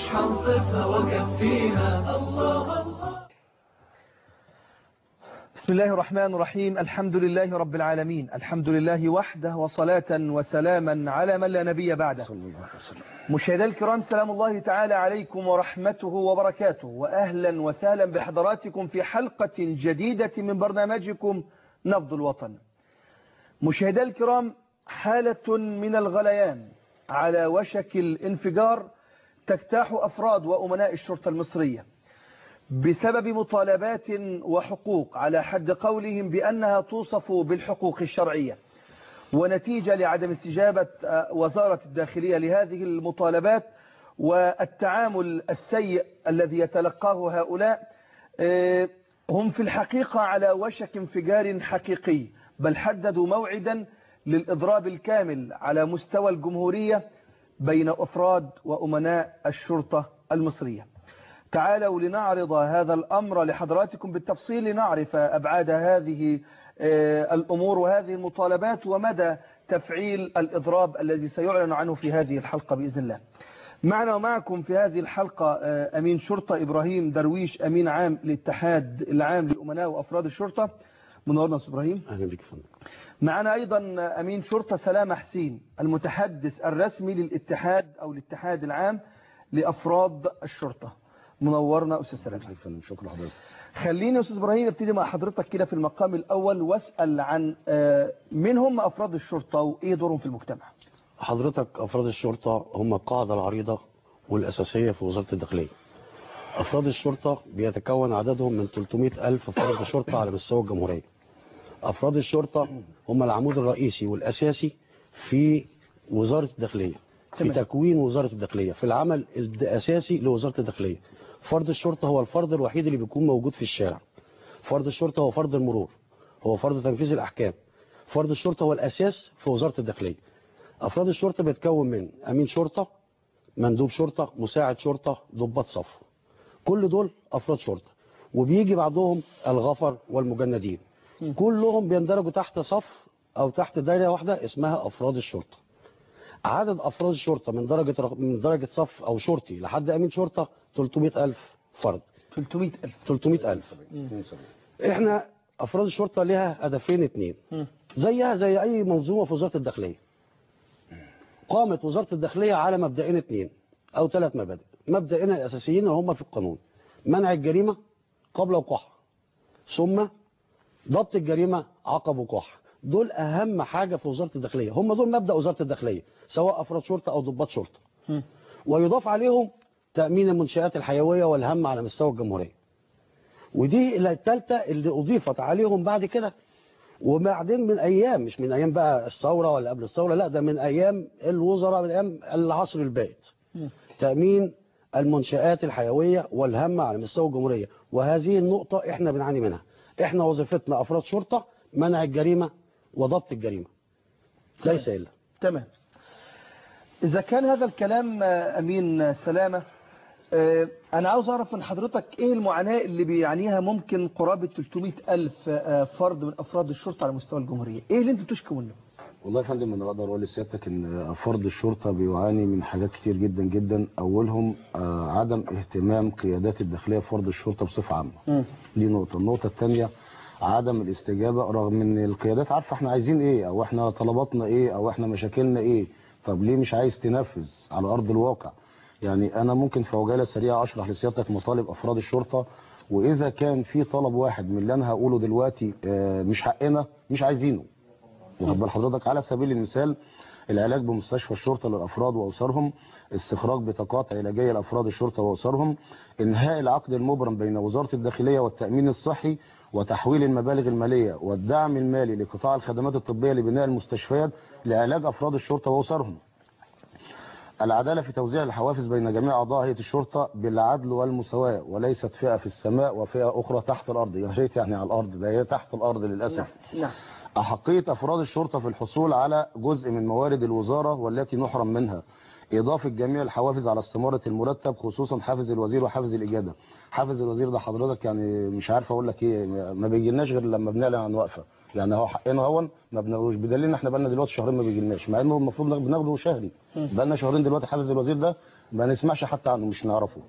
حنصفها وكفيها الله الله بسم الله الرحمن الرحيم الحمد لله رب العالمين الحمد لله وحده وصلاة وسلاما على من لا نبي بعده مشاهدي الكرام سلام الله تعالى عليكم ورحمته وبركاته وأهلا وسهلا بحضراتكم في حلقة جديدة من برنامجكم نبض الوطن مشاهدي الكرام حالة من الغليان على وشك الانفجار تجتاح أفراد وأمناء الشرطة المصرية بسبب مطالبات وحقوق على حد قولهم بأنها توصف بالحقوق الشرعية ونتيجة لعدم استجابة وزارة الداخلية لهذه المطالبات والتعامل السيء الذي يتلقاه هؤلاء هم في الحقيقة على وشك انفجار حقيقي بل حددوا موعدا للإضراب الكامل على مستوى الجمهورية بين أفراد وأمناء الشرطة المصرية تعالوا لنعرض هذا الأمر لحضراتكم بالتفصيل لنعرف أبعاد هذه الأمور وهذه المطالبات ومدى تفعيل الإضراب الذي سيعلن عنه في هذه الحلقة بإذن الله معنا ومعكم في هذه الحلقة أمين شرطة إبراهيم درويش أمين عام للاتحاد العام لأمناء وأفراد الشرطة منورنا أستاذ إبراهيم أهلا بك فندم معنا أيضا أمين شرطة سلامة حسين المتحدث الرسمي للاتحاد أو الاتحاد العام لأفراد الشرطة منورنا أستاذ سلامة فندم شكرا حضرتك خليني يا أستاذ إبراهيم ابتدي مع حضرتك كده في المقام الأول واسأل عن من هم أفراد الشرطة وإيه دورهم في المجتمع حضرتك أفراد الشرطة هم القاعدة العريضة والأساسية في وزارة الداخلية أفراد الشرطة بيتكون عددهم من 300 ألف فرد شرطة على مستوى الجمهورية أفراد الشرطة هم العمود الرئيسي والأساسي في وزارة الداخلية في تمام. تكوين وزارة الداخلية في العمل الأساسي لوزارة الداخلية فرد الشرطة هو الفرد الوحيد اللي بيكون موجود في الشارع فرد الشرطة هو فرد المرور هو فرد تنفيذ الأحكام فرد الشرطة هو الأساس في وزارة الداخلية أفراد الشرطة بيتكون من أمين شرطة مندوب شرطة مساعد شرطة ضباط صف كل دول أفراد شرطة وبيجي بعضهم الغفر والمجندين كلهم بيندرجوا تحت صف أو تحت دايرة واحدة اسمها أفراد الشرطة عدد أفراد الشرطة من درجة رق- من درجة صف أو شرطي لحد أمين شرطة 300 ألف فرد 300 ألف 300 ألف إحنا أفراد الشرطة لها هدفين اتنين زيها زي أي منظومة في وزارة الداخلية قامت وزارة الداخلية على مبدئين اتنين أو ثلاث مبادئ مبدئين الأساسيين اللي هم في القانون منع الجريمة قبل وقوعها ثم ضبط الجريمة عقب وقوعها دول أهم حاجة في وزارة الداخلية هم دول مبدأ وزارة الداخلية سواء أفراد شرطة أو ضباط شرطة ويضاف عليهم تأمين المنشآت الحيوية والهم على مستوى الجمهورية ودي الثالثة اللي أضيفت عليهم بعد كده وبعدين من أيام مش من أيام بقى الثورة ولا قبل الثورة لا ده من أيام الوزراء من أيام العصر البائد تأمين المنشآت الحيوية والهم على مستوى الجمهورية وهذه النقطة احنا بنعاني منها احنا وظيفتنا أفراد شرطة منع الجريمة وضبط الجريمة ليس إلا تمام إذا كان هذا الكلام آه، أمين سلامة آه، أنا عاوز أعرف من حضرتك إيه المعاناة اللي بيعانيها ممكن قرابة 300 ألف آه، فرد من أفراد الشرطة على مستوى الجمهورية إيه اللي أنت بتشكو منه والله يا فندم انا اقدر اقول لسيادتك ان فرد الشرطه بيعاني من حاجات كتير جدا جدا اولهم آه، عدم اهتمام قيادات الداخليه بفرد الشرطه بصفه عامه دي نقطه النقطه الثانيه عدم الاستجابه رغم ان القيادات عارفه احنا عايزين ايه او احنا طلباتنا ايه او احنا مشاكلنا ايه طب ليه مش عايز تنفذ على ارض الواقع يعني انا ممكن في عجاله سريعه اشرح لسيادتك مطالب افراد الشرطه واذا كان في طلب واحد من اللي انا هقوله دلوقتي آه، مش حقنا مش عايزينه واخد بال حضرتك على سبيل المثال العلاج بمستشفى الشرطه للافراد واسرهم استخراج بطاقات علاجيه لافراد الشرطه واسرهم انهاء العقد المبرم بين وزاره الداخليه والتامين الصحي وتحويل المبالغ الماليه والدعم المالي لقطاع الخدمات الطبيه لبناء المستشفيات لعلاج افراد الشرطه واسرهم العدالة في توزيع الحوافز بين جميع أعضاء هيئة الشرطة بالعدل والمساواة وليست فئة في السماء وفئة أخرى تحت الأرض يا ريت يعني على الأرض ده هي تحت الأرض للأسف نعم أحقية أفراد الشرطة في الحصول على جزء من موارد الوزارة والتي نحرم منها إضافة جميع الحوافز على استمارة المرتب خصوصا حافز الوزير وحافز الإجادة حافز الوزير ده حضرتك يعني مش عارف أقول لك إيه ما بيجيلناش غير لما بنعلن عن وقفة يعني هو حقنا هون ما بناخدوش بدليل ان احنا بقالنا دلوقتي شهرين ما بيجيلناش مع انه المفروض ناخد- بناخده شهري بقالنا شهرين دلوقتي حافز الوزير ده ما نسمعش حتى عنه مش نعرفه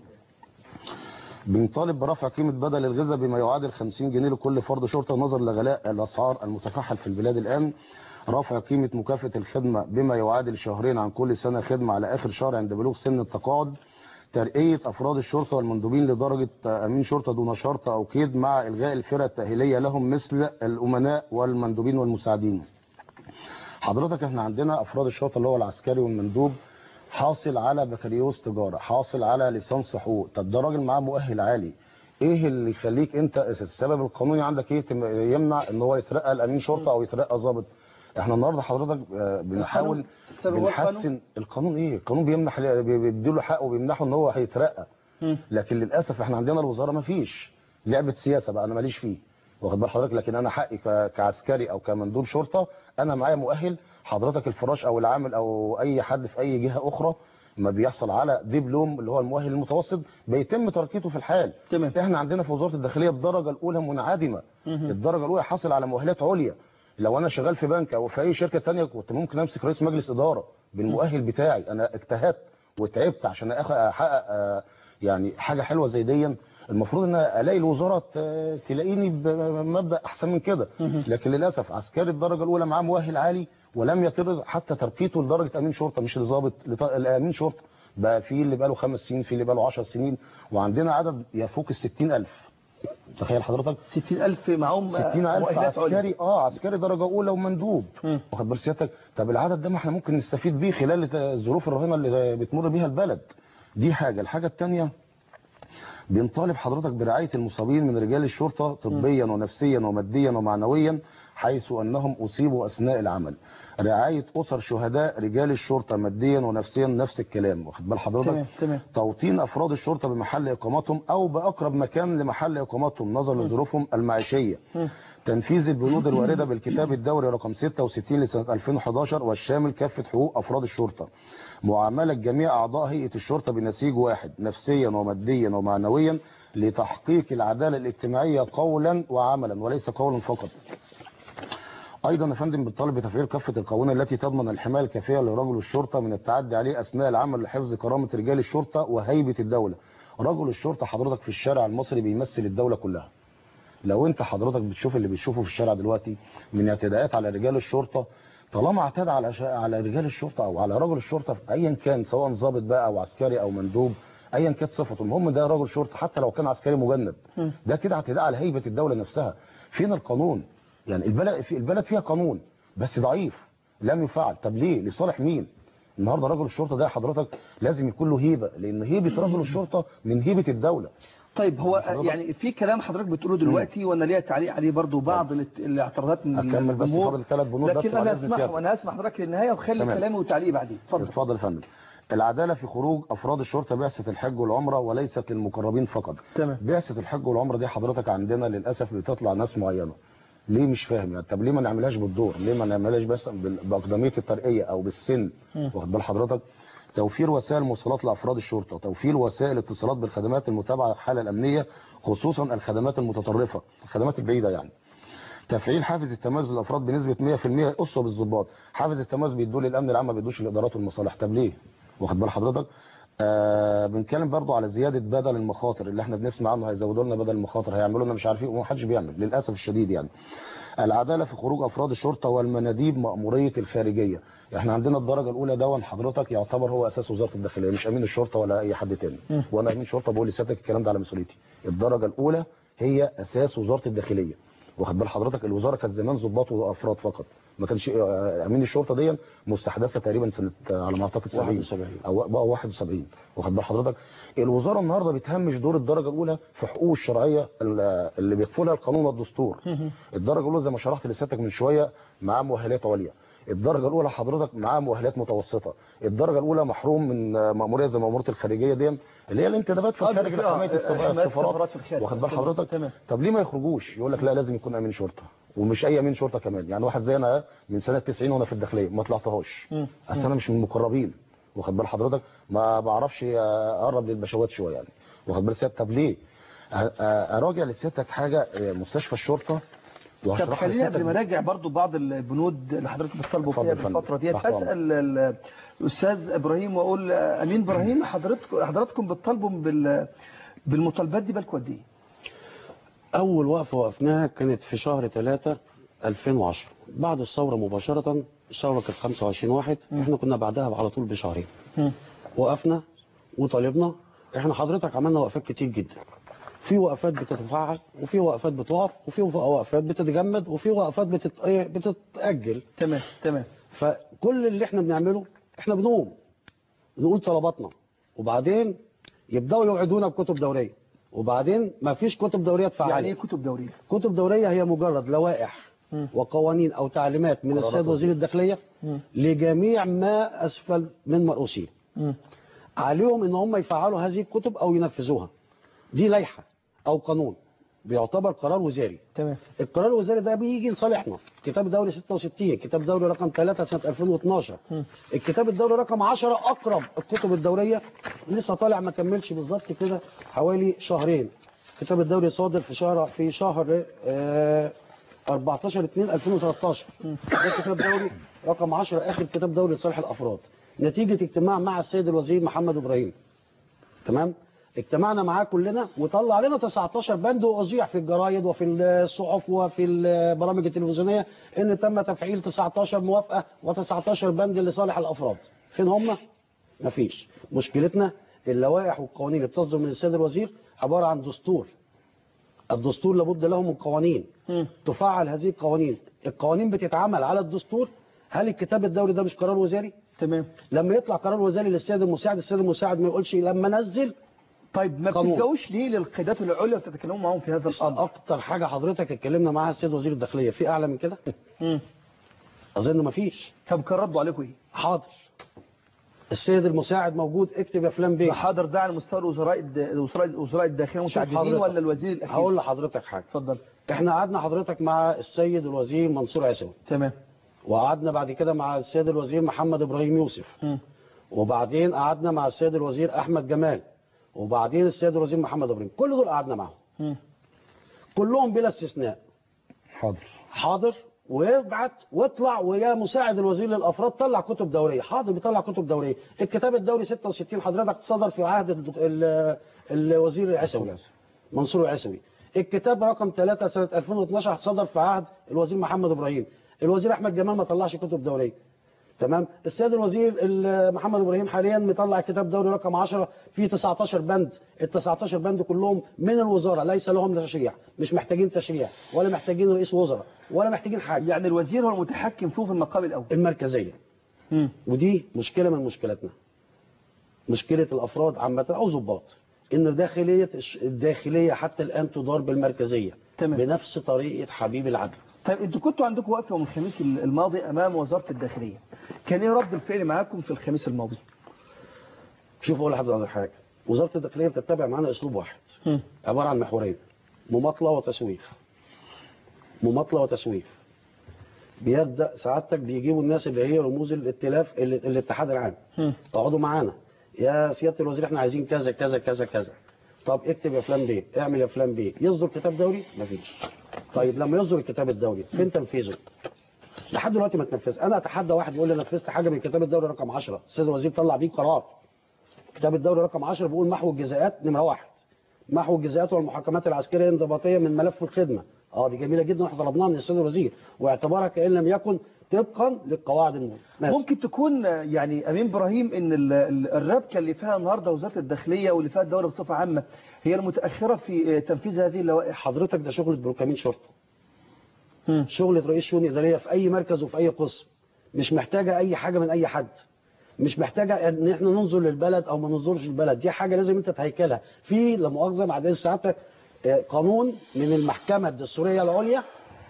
بنطالب برفع قيمة بدل الغذاء بما يعادل 50 جنيه لكل فرد شرطة نظرا لغلاء الأسعار المتكحل في البلاد الآن رفع قيمة مكافأة الخدمة بما يعادل شهرين عن كل سنة خدمة على آخر شهر عند بلوغ سن التقاعد ترقية أفراد الشرطة والمندوبين لدرجة أمين شرطة دون شرطة أو قيد مع إلغاء الفرق التأهيلية لهم مثل الأمناء والمندوبين والمساعدين حضرتك احنا عندنا افراد الشرطه اللي هو العسكري والمندوب حاصل على بكالوريوس تجاره حاصل على ليسانس حقوق طب ده راجل معاه مؤهل عالي ايه اللي يخليك انت السبب القانوني عندك ايه تم- يمنع ان هو يترقى لامين شرطه او يترقى ضابط احنا النهارده حضرتك آه، بنحاول السبب هو القانون؟ بنحسن القانون ايه القانون بيمنح بيديله حقه وبيمنحه ان هو هيترقى لكن للاسف احنا عندنا الوزاره ما فيش لعبه سياسه بقى انا ماليش فيه واخد بال حضرتك لكن انا حقي ك- كعسكري او كمندوب شرطه انا معايا مؤهل حضرتك الفراش او العامل او اي حد في اي جهه اخرى ما بيحصل على دبلوم اللي هو المؤهل المتوسط بيتم ترقيته في الحال تمام. احنا عندنا في وزاره الداخليه الدرجه الاولى منعدمه الدرجه الاولى حاصل على مؤهلات عليا لو انا شغال في بنك او في اي شركه تانية كنت ممكن امسك رئيس مجلس اداره بالمؤهل بتاعي انا اجتهدت وتعبت عشان أخ- احقق آه، يعني حاجه حلوه زي دي المفروض ان الاقي الوزاره ت- تلاقيني بمبدا احسن من كده لكن للاسف عسكري الدرجه الاولى معاه مؤهل عالي ولم يتم حتى ترقيته لدرجه امين شرطه مش لضابط لط- لامين شرطه بقى في اللي بقى له خمس سنين في اللي بقى له 10 سنين وعندنا عدد يفوق ال 60000 تخيل حضرتك 60000 معاهم 60000 مؤهلات عليا. عسكري اه عسكري درجه اولى ومندوب مم. واخد بال سيادتك طب العدد ده ما احنا ممكن نستفيد بيه خلال الظروف الرهينه اللي بتمر بيها البلد دي حاجه الحاجه الثانيه بنطالب حضرتك برعايه المصابين من رجال الشرطه طبيا ونفسيا وماديا ومعنويا حيث انهم اصيبوا اثناء العمل رعايه اسر شهداء رجال الشرطه ماديا ونفسيا نفس الكلام واخد بال حضرتك تمام تمام توطين افراد الشرطه بمحل اقامتهم او باقرب مكان لمحل اقامتهم نظرا لظروفهم المعيشيه تنفيذ البنود الوارده بالكتاب الدوري رقم 66 لسنه 2011 والشامل كافه حقوق افراد الشرطه معامله جميع اعضاء هيئه الشرطه بنسيج واحد نفسيا وماديا ومعنويا لتحقيق العداله الاجتماعيه قولا وعملا وليس قولا فقط ايضا يا فندم بنطالب بتفعيل كافه القوانين التي تضمن الحمايه الكافيه لرجل الشرطه من التعدي عليه اثناء العمل لحفظ كرامه رجال الشرطه وهيبه الدوله رجل الشرطه حضرتك في الشارع المصري بيمثل الدوله كلها لو انت حضرتك بتشوف اللي بتشوفه في الشارع دلوقتي من اعتداءات على رجال الشرطه طالما اعتدى على شا... على رجال الشرطه او على رجل الشرطه ايا كان سواء ضابط بقى او عسكري او مندوب ايا كانت صفته المهم ده رجل شرطه حتى لو كان عسكري مجند ده كده اعتداء على هيبه الدوله نفسها فين القانون يعني البلد في البلد فيها قانون بس ضعيف لم يفعل طب ليه لصالح مين النهارده رجل الشرطه ده حضرتك لازم يكون له هيبه لان هيبه رجل الشرطه من هيبه الدوله طيب هو حضرتك- يعني في كلام حضرتك بتقوله دلوقتي وانا ليا تعليق عليه برضو بعض الاعت- الاعتراضات من أكمل بس الجمهور. فاضل ثلاث بنود بس لكن بعد انا إذن اسمح سيادتك. وانا هسمح حضرتك للنهايه وخلي تمام. كلامي وتعليقي بعدين اتفضل اتفضل يا فندم العداله في خروج افراد الشرطه بعثه الحج والعمره وليست للمقربين فقط تمام. بعثه الحج والعمره دي حضرتك عندنا للاسف بتطلع ناس معينه ليه مش فاهم يعني طب ليه ما نعملهاش بالدور ليه ما نعملهاش بس بال- باقدميه الترقيه او بالسن واخد بال حضرتك توفير وسائل مواصلات لافراد الشرطه توفير وسائل اتصالات بالخدمات المتابعه الحاله الامنيه خصوصا الخدمات المتطرفه الخدمات البعيده يعني تفعيل حافز التميز للافراد بنسبه 100% اسوه بالظباط حافز التميز بيدوه للامن العام ما بيدوش للادارات والمصالح طب ليه واخد بال حضرتك آه بنتكلم برضو على زياده بدل المخاطر اللي احنا بنسمع عنه هيزودوا لنا بدل المخاطر هيعملوا لنا مش عارف ايه ومحدش بيعمل للاسف الشديد يعني العداله في خروج افراد الشرطه والمناديب ماموريه الخارجيه احنا عندنا الدرجه الاولى دون حضرتك يعتبر هو اساس وزاره الداخليه مش امين الشرطه ولا اي حد تاني وانا امين شرطه بقول لسيادتك الكلام ده على مسؤوليتي الدرجه الاولى هي اساس وزاره الداخليه واخد بال حضرتك الوزاره كانت زمان ضباط وافراد فقط ما كانش آه، امين الشرطه دي مستحدثه تقريبا سنه آه، على ما اعتقد 70 71. او بقى 71 واخد بال حضرتك الوزاره النهارده بتهمش دور الدرجه الاولى في حقوق الشرعيه ال- اللي بيكفلها القانون والدستور الدرجه الاولى زي ما شرحت لسيادتك من شويه معاه مؤهلات عليا الدرجه الاولى حضرتك معاه مؤهلات متوسطه الدرجه الاولى محروم من آه، ماموريه زي ماموريه الخارجيه دي اللي هي الانتدابات في آه، الخارج آه، لحمايه آه، السفا- حماية السفارات السفارات في الخارج. واخد بال تمام، حضرتك تمام. طب ليه ما يخرجوش يقول لك لا لازم يكون امين شرطه ومش اي امين شرطه كمان يعني واحد زي انا من سنه 90 وانا في الداخليه ما طلعتهاش اصل انا مش من المقربين واخد بال حضرتك ما بعرفش اقرب للبشوات شويه يعني واخد بال سيادتك طب ليه أ- أ- اراجع لسيادتك حاجه آه، مستشفى الشرطه طب وهشرح خلينا لك قبل ما نراجع برضو بعض البنود اللي حضرتك بتطالبوا اتفضل فيها يا فندم. بالفترة ديت تحت أمرك. أسأل ال- الأستاذ إبراهيم وأقول آه، أمين إبراهيم حضرتكم حضراتكم بتطالبوا بال بالمطالبات دي بالكم قد إيه؟ أول وقفة وقفناها كانت في شهر 3 2010 بعد الثورة مباشرة الثورة كانت 25 واحد احنا كنا بعدها على طول بشهرين وقفنا وطالبنا احنا حضرتك عملنا وقفات كتير جدا في وقفات بتتفعل وفي وقفات بتقف وفي وقفات بتتجمد وفي وقفات بتت... إيه بتتأجل تمام تمام فكل اللي احنا بنعمله احنا بنقوم نقول طلباتنا وبعدين يبداوا يوعدونا بكتب دوريه وبعدين ما فيش كتب دوريه تفعل يعني إيه كتب دورية؟ كتب دوريه هي مجرد لوائح وقوانين او تعليمات من السيد وزير الداخليه لجميع ما اسفل من مرؤوسيه عليهم ان هم يفعلوا هذه الكتب او ينفذوها دي لائحه او قانون بيعتبر قرار وزاري تمام القرار الوزاري ده بيجي لصالحنا كتاب الدوري 66 كتاب دوري رقم 3 سنة 2012 الكتاب الدوري رقم 10 أقرب الكتب الدورية لسه طالع ما كملش بالظبط كده حوالي شهرين كتاب الدوري صادر في شهر في شهر آه 14 2 2013 ده كتاب دوري رقم 10 آخر كتاب دوري لصالح الأفراد نتيجة اجتماع مع السيد الوزير محمد إبراهيم تمام اجتمعنا معاه كلنا وطلع لنا 19 بند واذيع في الجرايد وفي الصحف وفي البرامج التلفزيونيه ان تم تفعيل 19 موافقه و19 بند لصالح الافراد فين هم مفيش مشكلتنا اللوائح والقوانين اللي بتصدر من السيد الوزير عباره عن دستور الدستور لابد له من قوانين تفعل هذه القوانين القوانين بتتعمل على الدستور هل الكتاب الدوري ده مش قرار وزاري تمام لما يطلع قرار وزاري للسيد المساعد السيد المساعد ما يقولش لما نزل طيب ما قانون. بتلجأوش ليه للقيادات العليا وتتكلموا معاهم في هذا الأمر؟ اكتر حاجه حضرتك اتكلمنا معاها السيد وزير الداخليه في اعلى من كده مم. اظن ما فيش طب كان ردوا عليكم إيه؟ حاضر السيد المساعد موجود اكتب يا فلان بيه حاضر ده على مستوى الوزراء الد- وزراء وزراء الداخلية شوف متعددين حضرتك. ولا الوزير الأخير؟ هقول لحضرتك حاجه اتفضل احنا قعدنا حضرتك مع السيد الوزير منصور عسوي تمام وقعدنا بعد كده مع السيد الوزير محمد ابراهيم يوسف مم. وبعدين قعدنا مع السيد الوزير احمد جمال وبعدين السيد الوزير محمد ابراهيم كل دول قعدنا معاهم مم. كلهم بلا استثناء حاضر حاضر ويبعت واطلع ويا مساعد الوزير للافراد طلع كتب دوريه حاضر بيطلع كتب دوريه الكتاب الدوري 66 حضرتك صدر في عهد الدك- ال- الوزير العسوي منصور العسوي الكتاب رقم 3 سنه 2012 صدر في عهد الوزير محمد ابراهيم الوزير احمد جمال ما طلعش كتب دوريه تمام السيد الوزير ال- محمد ابراهيم حاليا مطلع كتاب دوري رقم 10 فيه 19 بند ال 19 بند كلهم من الوزاره ليس لهم تشريع مش محتاجين تشريع ولا محتاجين رئيس وزراء ولا محتاجين حاجه يعني الوزير هو المتحكم فيه في المقام الأول المركزيه مم. ودي مشكله من مشكلاتنا مشكله الافراد عامه او ضباط ان داخليه الداخليه حتى الان تدار بالمركزيه تمام. بنفس طريقه حبيب العدل طيب انتوا كنتوا عندكم وقفه يوم الخميس الماضي امام وزاره الداخليه كان ايه رد الفعل معاكم في الخميس الماضي شوف اقول لحضرتك حاجه وزاره الداخليه بتتبع معانا اسلوب واحد مم. عباره عن محورين مماطله وتسويف مماطله وتسويف بيبدا سعادتك بيجيبوا الناس اللي هي رموز الائتلاف ال- الاتحاد العام مم. تقعدوا معانا يا سياده الوزير احنا عايزين كذا كذا كذا كذا طب اكتب يا فلان بيه اعمل يا فلان بيه يصدر كتاب دوري مفيش طيب لما يصدر الكتاب الدوري فين تنفيذه لحد دلوقتي ما تنفذ انا اتحدى واحد يقول لي انا نفذت حاجه من الكتاب الدوري رقم 10 السيد الوزير طلع بيه قرار كتاب الدوري رقم 10 بيقول محو الجزاءات نمره واحد محو الجزاءات والمحاكمات العسكريه الانضباطيه من ملف الخدمه اه دي جميله جدا واحنا طلبناها من السيد الوزير واعتبارها كان لم يكن طبقا للقواعد المهمه ممكن تكون آه، يعني امين ابراهيم ان ال- ال- الربكه اللي فيها النهارده وزاره الداخليه واللي فيها الدوله بصفه عامه هي المتاخره في آه، تنفيذ هذه اللوائح حضرتك ده شغله بروكامين شرطه مم. شغلة رئيس شؤون إدارية في أي مركز وفي أي قسم مش محتاجة أي حاجة من أي حد مش محتاجة إن إحنا ننظر للبلد أو ما ننظرش للبلد دي حاجة لازم أنت تهيكلها في لا مؤاخذة بعد إذن سعادتك آه، قانون من المحكمة الدستورية العليا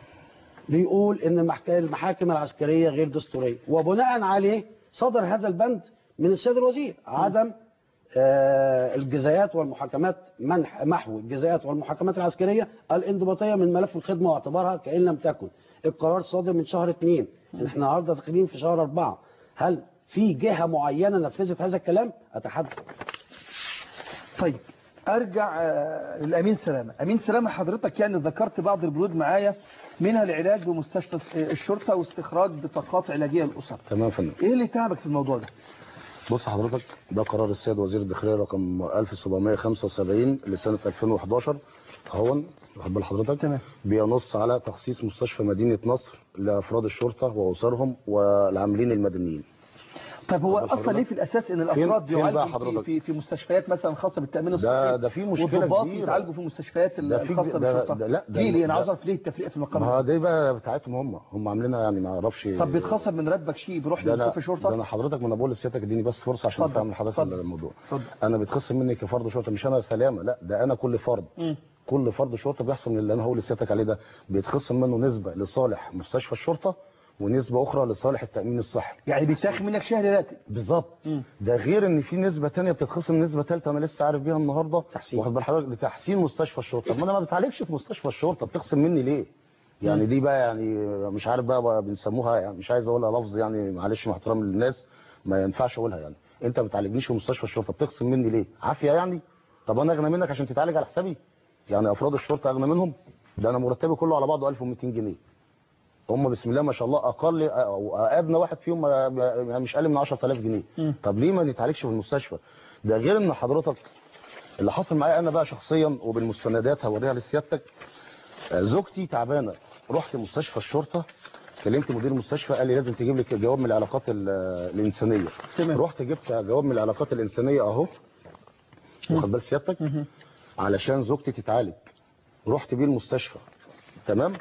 بيقول إن المحك- المحاكم العسكرية غير دستورية وبناء عليه صدر هذا البند من السيد الوزير عدم آه، الجزاءات والمحاكمات منح محو الجزاءات والمحاكمات العسكريه الانضباطيه من ملف الخدمه واعتبارها كان لم تكن القرار صادر من شهر اثنين احنا النهارده داخلين في شهر اربعه هل في جهه معينه نفذت هذا الكلام اتحدى طيب ارجع آه، للامين سلامه امين سلامه حضرتك يعني ذكرت بعض البنود معايا منها العلاج بمستشفى الشرطه واستخراج بطاقات علاجيه للاسر تمام يا فندم ايه اللي تعبك في الموضوع ده بص حضرتك ده قرار السيد وزير الداخليه رقم 1775 لسنه 2011 اهون واخد بال حضرتك تمام. بينص على تخصيص مستشفى مدينه نصر لافراد الشرطه واسرهم والعاملين المدنيين طب هو طب اصلا حضرتك- ليه في الاساس ان فين- الافراد فين بقى بيعالجوا في, حضرتك؟ في في مستشفيات مثلا خاصه بالتامين الصحي ده في مشكلة والضباط كبيرة. يتعالجوا في المستشفيات ده في- الخاصه ده- بالشرطه ده- لا، ده- ليه ليه انا ده- عاوز اعرف ليه التفريق في المقام ما ده؟ دي بقى بتاعتهم هم هم عاملينها يعني ما اعرفش طب بيتخصم من راتبك شيء بيروح ده انا لمستشفى ده شرطه انا حضرتك ما انا بقول لسيادتك اديني بس فرصه عشان اتفضل، افهم لحضرتك اتفضل. الموضوع اتفضل. انا بيتخصم مني كفرد شرطه مش انا سلامه لا ده انا كل فرد مم. كل فرد شرطه بيحصل من اللي انا هقول لسيادتك عليه ده بيتخصم منه نسبه لصالح مستشفى الشرطه ونسبه اخرى لصالح التامين الصحي يعني بيتاخد منك شهر راتب بالظبط مم. ده غير ان في نسبه تانية بتتخصم نسبه ثالثه انا لسه عارف بيها النهارده تحسين. واخد بال حضرتك لتحسين مستشفى الشرطه طب ما انا ما بتعالجش في مستشفى الشرطه بتخصم مني ليه يعني دي بقى يعني مش عارف بقى, بقى بنسموها يعني مش عايز اقولها لفظ يعني معلش مع احترام للناس ما ينفعش اقولها يعني انت ما بتعالجنيش في مستشفى الشرطه بتخصم مني ليه عافيه يعني طب انا اغنى منك عشان تتعالج على حسابي يعني افراد الشرطه اغنى منهم ده انا مرتبي كله على بعضه 1200 جنيه هم بسم الله ما شاء الله اقل او ادنى واحد فيهم يعني مش اقل من 10000 جنيه طب ليه ما نتعالجش في المستشفى ده غير ان حضرتك اللي حصل معايا انا بقى شخصيا وبالمستندات هوريها لسيادتك آه، زوجتي تعبانه رحت مستشفى الشرطه كلمت مدير المستشفى قال لي لازم تجيب لي جواب من العلاقات ال- الانسانيه تمام. رحت جبت جواب من العلاقات الانسانيه اهو واخد بال سيادتك علشان زوجتي تتعالج رحت بيه المستشفى تمام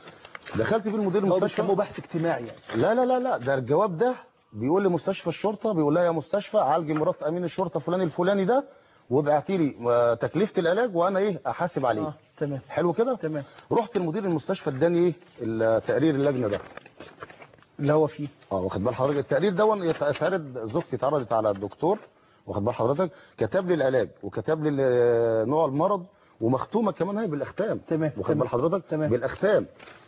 دخلت بيه المدير هو المستشفى بيسموه بحث اجتماعي يعني لا لا لا لا ده الجواب ده بيقول لمستشفى الشرطه بيقول لها يا مستشفى عالجي مرات امين الشرطه فلان الفلاني ده وابعتي لي آه، تكلفه العلاج وانا ايه احاسب عليه اه تمام حلو كده تمام رحت المدير المستشفى اداني ايه التقرير اللجنه ده اللي هو فيه اه واخد بال حضرتك التقرير ده اتعرض زوجتي اتعرضت على الدكتور واخد بال حضرتك كتب لي العلاج وكتب لي ال- نوع المرض ومختومه كمان هي بالاختام تمام، واخد تمام، بال حضرتك تمام. بالاختام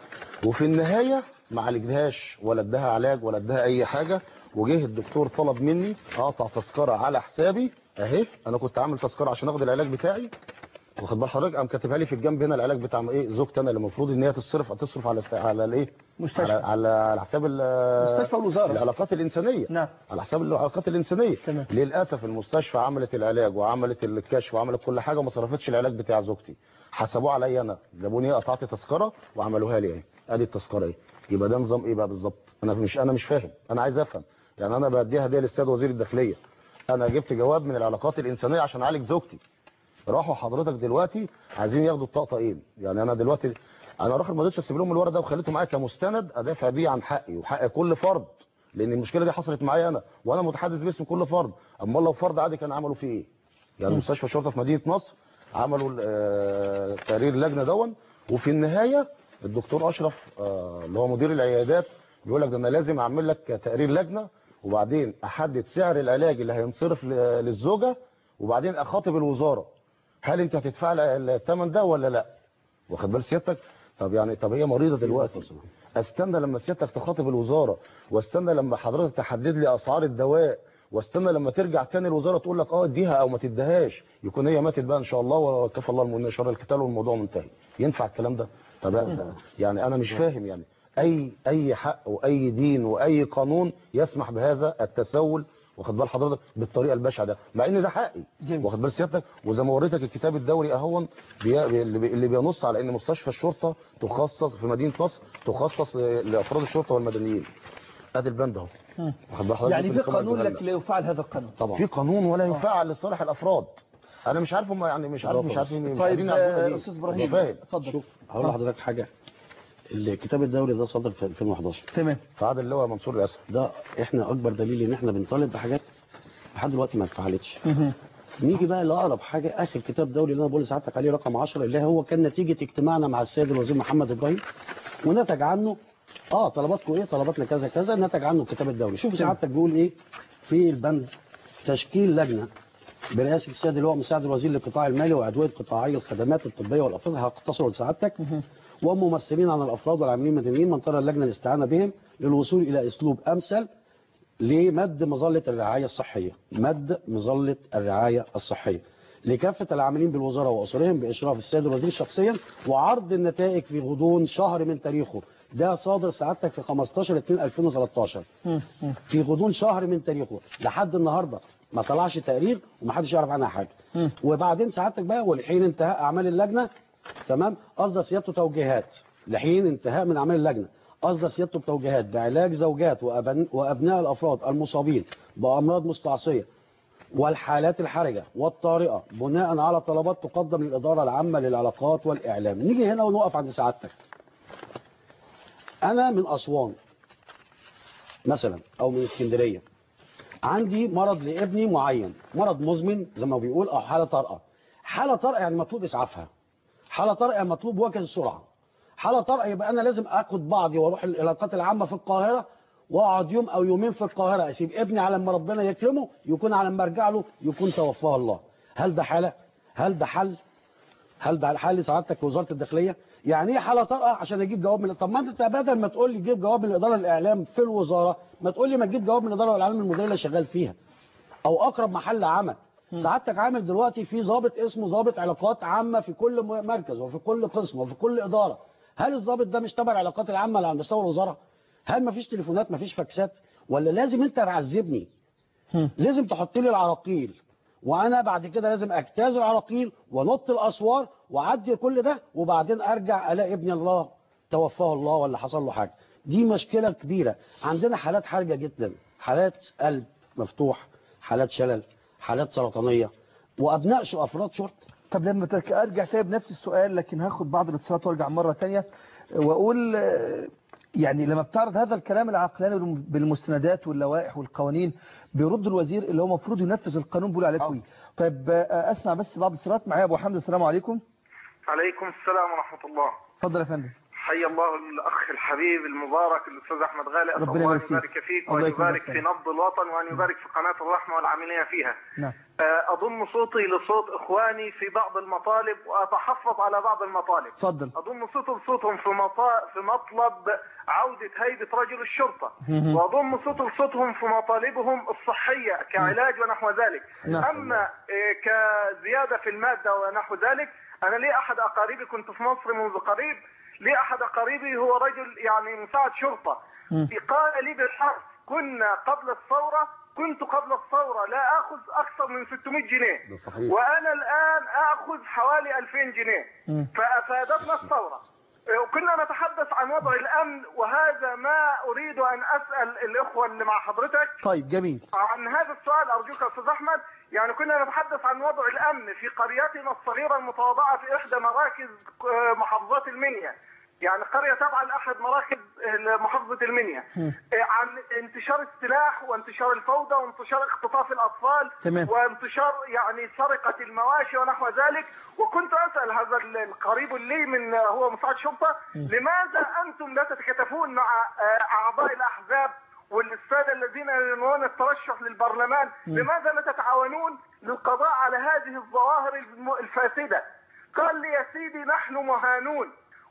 وفي النهايه ما عالجهاش ولا اداها علاج ولا اداها اي حاجه وجه الدكتور طلب مني اقطع تذكره على حسابي اهي انا كنت عامل تذكره عشان اخد العلاج بتاعي واخد بال حضرتك قام كاتبها لي في الجنب هنا العلاج بتاع ايه زوجتي انا اللي المفروض ان هي تصرف تصرف على على الايه مستشفى. على على, على حساب ال- مستشفى والوزارة. العلاقات الانسانيه نعم. على حساب العلاقات الانسانيه تمام. للاسف المستشفى عملت العلاج وعملت الكشف وعملت كل حاجه وما صرفتش العلاج بتاع زوجتي حسبوه عليا انا جابوني قطعت تذكره وعملوها لي اهي ادي التذكره اهي يبقى ده نظام ايه بقى بالظبط انا مش انا مش فاهم انا عايز افهم يعني انا بديها هديه للسيد وزير الداخليه انا جبت جواب من العلاقات الانسانيه عشان اعالج زوجتي راحوا حضرتك دلوقتي عايزين ياخدوا الطقطقين يعني انا دلوقتي انا راخر ما قدرتش اسيب لهم الورق ده وخليته معايا كمستند ادافع بيه عن حقي وحق كل فرد لان المشكله دي حصلت معايا انا وانا متحدث باسم كل فرد امال لو فرد عادي كان عملوا فيه ايه يعني مستشفى شرطه في مدينه نصر عملوا آه، تقرير اللجنه دون وفي النهايه الدكتور اشرف آه، اللي هو مدير العيادات بيقول لك ده انا لازم اعمل لك تقرير لجنه وبعدين احدد سعر العلاج اللي هينصرف ل- للزوجه وبعدين اخاطب الوزاره هل انت هتدفع لها الثمن ده ولا لا واخد بال سيادتك طب يعني طب هي مريضه دلوقتي استنى لما سيادتك تخاطب الوزاره واستنى لما حضرتك تحدد لي اسعار الدواء واستنى لما ترجع تاني الوزاره تقول لك اه اديها او ما تديهاش يكون هي ماتت بقى ان شاء الله وكفى الله المؤمنين شر القتال والموضوع منتهي ينفع الكلام ده طب يعني انا مش فاهم يعني اي اي حق واي دين واي قانون يسمح بهذا التسول واخد بال حضرتك بالطريقه البشعه ده مع ان ده حقي جميل. واخد بال سيادتك وزي ما وريتك الكتاب الدوري اهون بي... اللي بي- اللي بينص على ان مستشفى الشرطه تخصص في مدينه نصر تخصص ل- لافراد الشرطه والمدنيين ادي البند اهو واخد بال حضرتك يعني في ممكن الكاميرا قانون تجيبها لك لنا. لا يفعل هذا القانون طبعا في قانون ولا يفعل لصالح الافراد انا مش عارف هم يعني مش عارف مش عارفين مش طيب قادرين يعملوها آه، ليه. استاذ مش ابراهيم فاهم اتفضل شوف هقول لحضرتك حاجه الكتاب الدولي ده صدر في 2011 تمام فعاد اللي هو منصور الاسد ده احنا اكبر دليل ان احنا بنطالب بحاجات لحد دلوقتي ما اتفعلتش نيجي بقى لاقرب حاجه اخر كتاب دولي اللي انا بقول لسعادتك عليه رقم 10 اللي هو كان نتيجه اجتماعنا مع السيد الوزير محمد ابراهيم ونتج عنه اه طلباتكم ايه طلباتنا كذا كذا نتج عنه الكتاب الدولي شوف سعادتك بيقول ايه في البند تشكيل لجنه برئاسه السيد اللي هو مساعد الوزير للقطاع المالي وادويه قطاعي الخدمات الطبيه والافراد هختصره لسعادتك وممثلين عن الافراد والعاملين المدنيين من ترى اللجنه الاستعانه بهم للوصول الى اسلوب امثل لمد مظله الرعايه الصحيه مد مظله الرعايه الصحيه لكافة العاملين بالوزارة وأسرهم بإشراف السيد الوزير شخصيا وعرض النتائج في غضون شهر من تاريخه ده صادر سعادتك في 15 2 2013 في غضون شهر من تاريخه لحد النهارده ما طلعش تقرير ومحدش يعرف عنها حاجه وبعدين سعادتك بقى ولحين انتهاء اعمال اللجنه تمام اصدر سيادته توجيهات لحين انتهاء من اعمال اللجنه اصدر سيادته بتوجيهات بعلاج زوجات وأبن وابناء الافراد المصابين بامراض مستعصيه والحالات الحرجه والطارئه بناء على طلبات تقدم للاداره العامه للعلاقات والاعلام نيجي هنا ونقف عند سعادتك انا من اسوان مثلا او من اسكندريه عندي مرض لابني معين مرض مزمن زي ما بيقول او حاله طارئه حاله طارئه يعني مطلوب اسعافها حاله طارئه يعني مطلوب وجه السرعه حاله طارئه يبقى انا لازم اخد بعضي واروح العلاقات العامه في القاهره واقعد يوم او يومين في القاهره اسيب ابني على ما ربنا يكرمه يكون على ما ارجع له يكون توفاه الله هل ده حاله هل ده حل هل ده حل سعادتك في وزاره الداخليه يعني ايه حاله طارئه عشان اجيب جواب من طب ما انت بدل ما تقول لي جيب جواب من الاداره الاعلام في الوزاره ما تقول لي ما تجيب جواب من الاداره الاعلام المدير اللي شغال فيها او اقرب محل عمل سعادتك عامل دلوقتي في ضابط اسمه ضابط علاقات عامه في كل م- مركز وفي كل قسم وفي كل اداره هل الضابط ده مش تبع العلاقات العامه اللي عند مستوى الوزاره هل ما فيش تليفونات ما فيش فاكسات ولا لازم انت تعذبني لازم تحط لي العراقيل وانا بعد كده لازم اجتاز العراقيل ونط الاسوار واعدي كل ده وبعدين ارجع الاقي ابني الله توفاه الله ولا حصل له حاجه دي مشكله كبيره عندنا حالات حرجه جدا حالات قلب مفتوح حالات شلل حالات سرطانيه وابناء شو افراد شرطه طب لما ترك- ارجع تاني بنفس السؤال لكن هاخد بعض الاتصالات وارجع مرة تانية واقول آه، يعني لما بتعرض هذا الكلام العقلاني بالم- بالمستندات واللوائح والقوانين بيرد الوزير اللي هو المفروض ينفذ القانون بيقول عليه قوي طيب آه، اسمع بس بعض الاتصالات معايا ابو حمد السلام عليكم عليكم السلام ورحمة الله اتفضل يا فندم حي الله الأخ الحبيب المبارك الأستاذ أحمد غالي أسأل ربنا الله أن يبارك فيك. يبارك فيك الله وأن يكون يبارك بالخير. في نبض الوطن وأن يبارك في قناة الرحمة والعاملين فيها نعم آه، أضم صوتي لصوت إخواني في بعض المطالب وأتحفظ على بعض المطالب اتفضل أضم صوتي لصوتهم في مطا... في مطلب عودة هيبة رجل الشرطة وأضم صوتي لصوتهم في مطالبهم الصحية كعلاج ونحو ذلك نعم. أما آه، كزيادة في المادة ونحو ذلك أنا لي أحد أقاربي كنت في مصر منذ قريب لي أحد أقاربي هو رجل يعني مساعد شرطة قال لي بالحرف كنا قبل الثورة كنت قبل الثورة لا أخذ أكثر من 600 جنيه ده صحيح. وأنا الآن أخذ حوالي 2000 جنيه فأفادتنا الثورة وكنا نتحدث عن وضع الأمن وهذا ما أريد أن أسأل الإخوة اللي مع حضرتك طيب جميل عن هذا السؤال أرجوك يا أستاذ أحمد يعني كنا نتحدث عن وضع الأمن في قريتنا الصغيرة المتواضعة في إحدى مراكز آه، محافظات المنيا يعني قرية تابعة لأحد مراكز آه، محافظة المنيا آه، عن انتشار السلاح وانتشار الفوضى وانتشار اختطاف الأطفال تمام. وانتشار يعني سرقة المواشي ونحو ذلك وكنت أسأل هذا القريب لي من آه، هو مساعد شرطة لماذا أنتم لا تتكاتفون مع آه، أعضاء الأحزاب والسادة الذين ينوون الترشح للبرلمان لماذا لا تتعاونون للقضاء على هذه الظواهر الم- الفاسدة قال لي يا سيدي نحن مهانون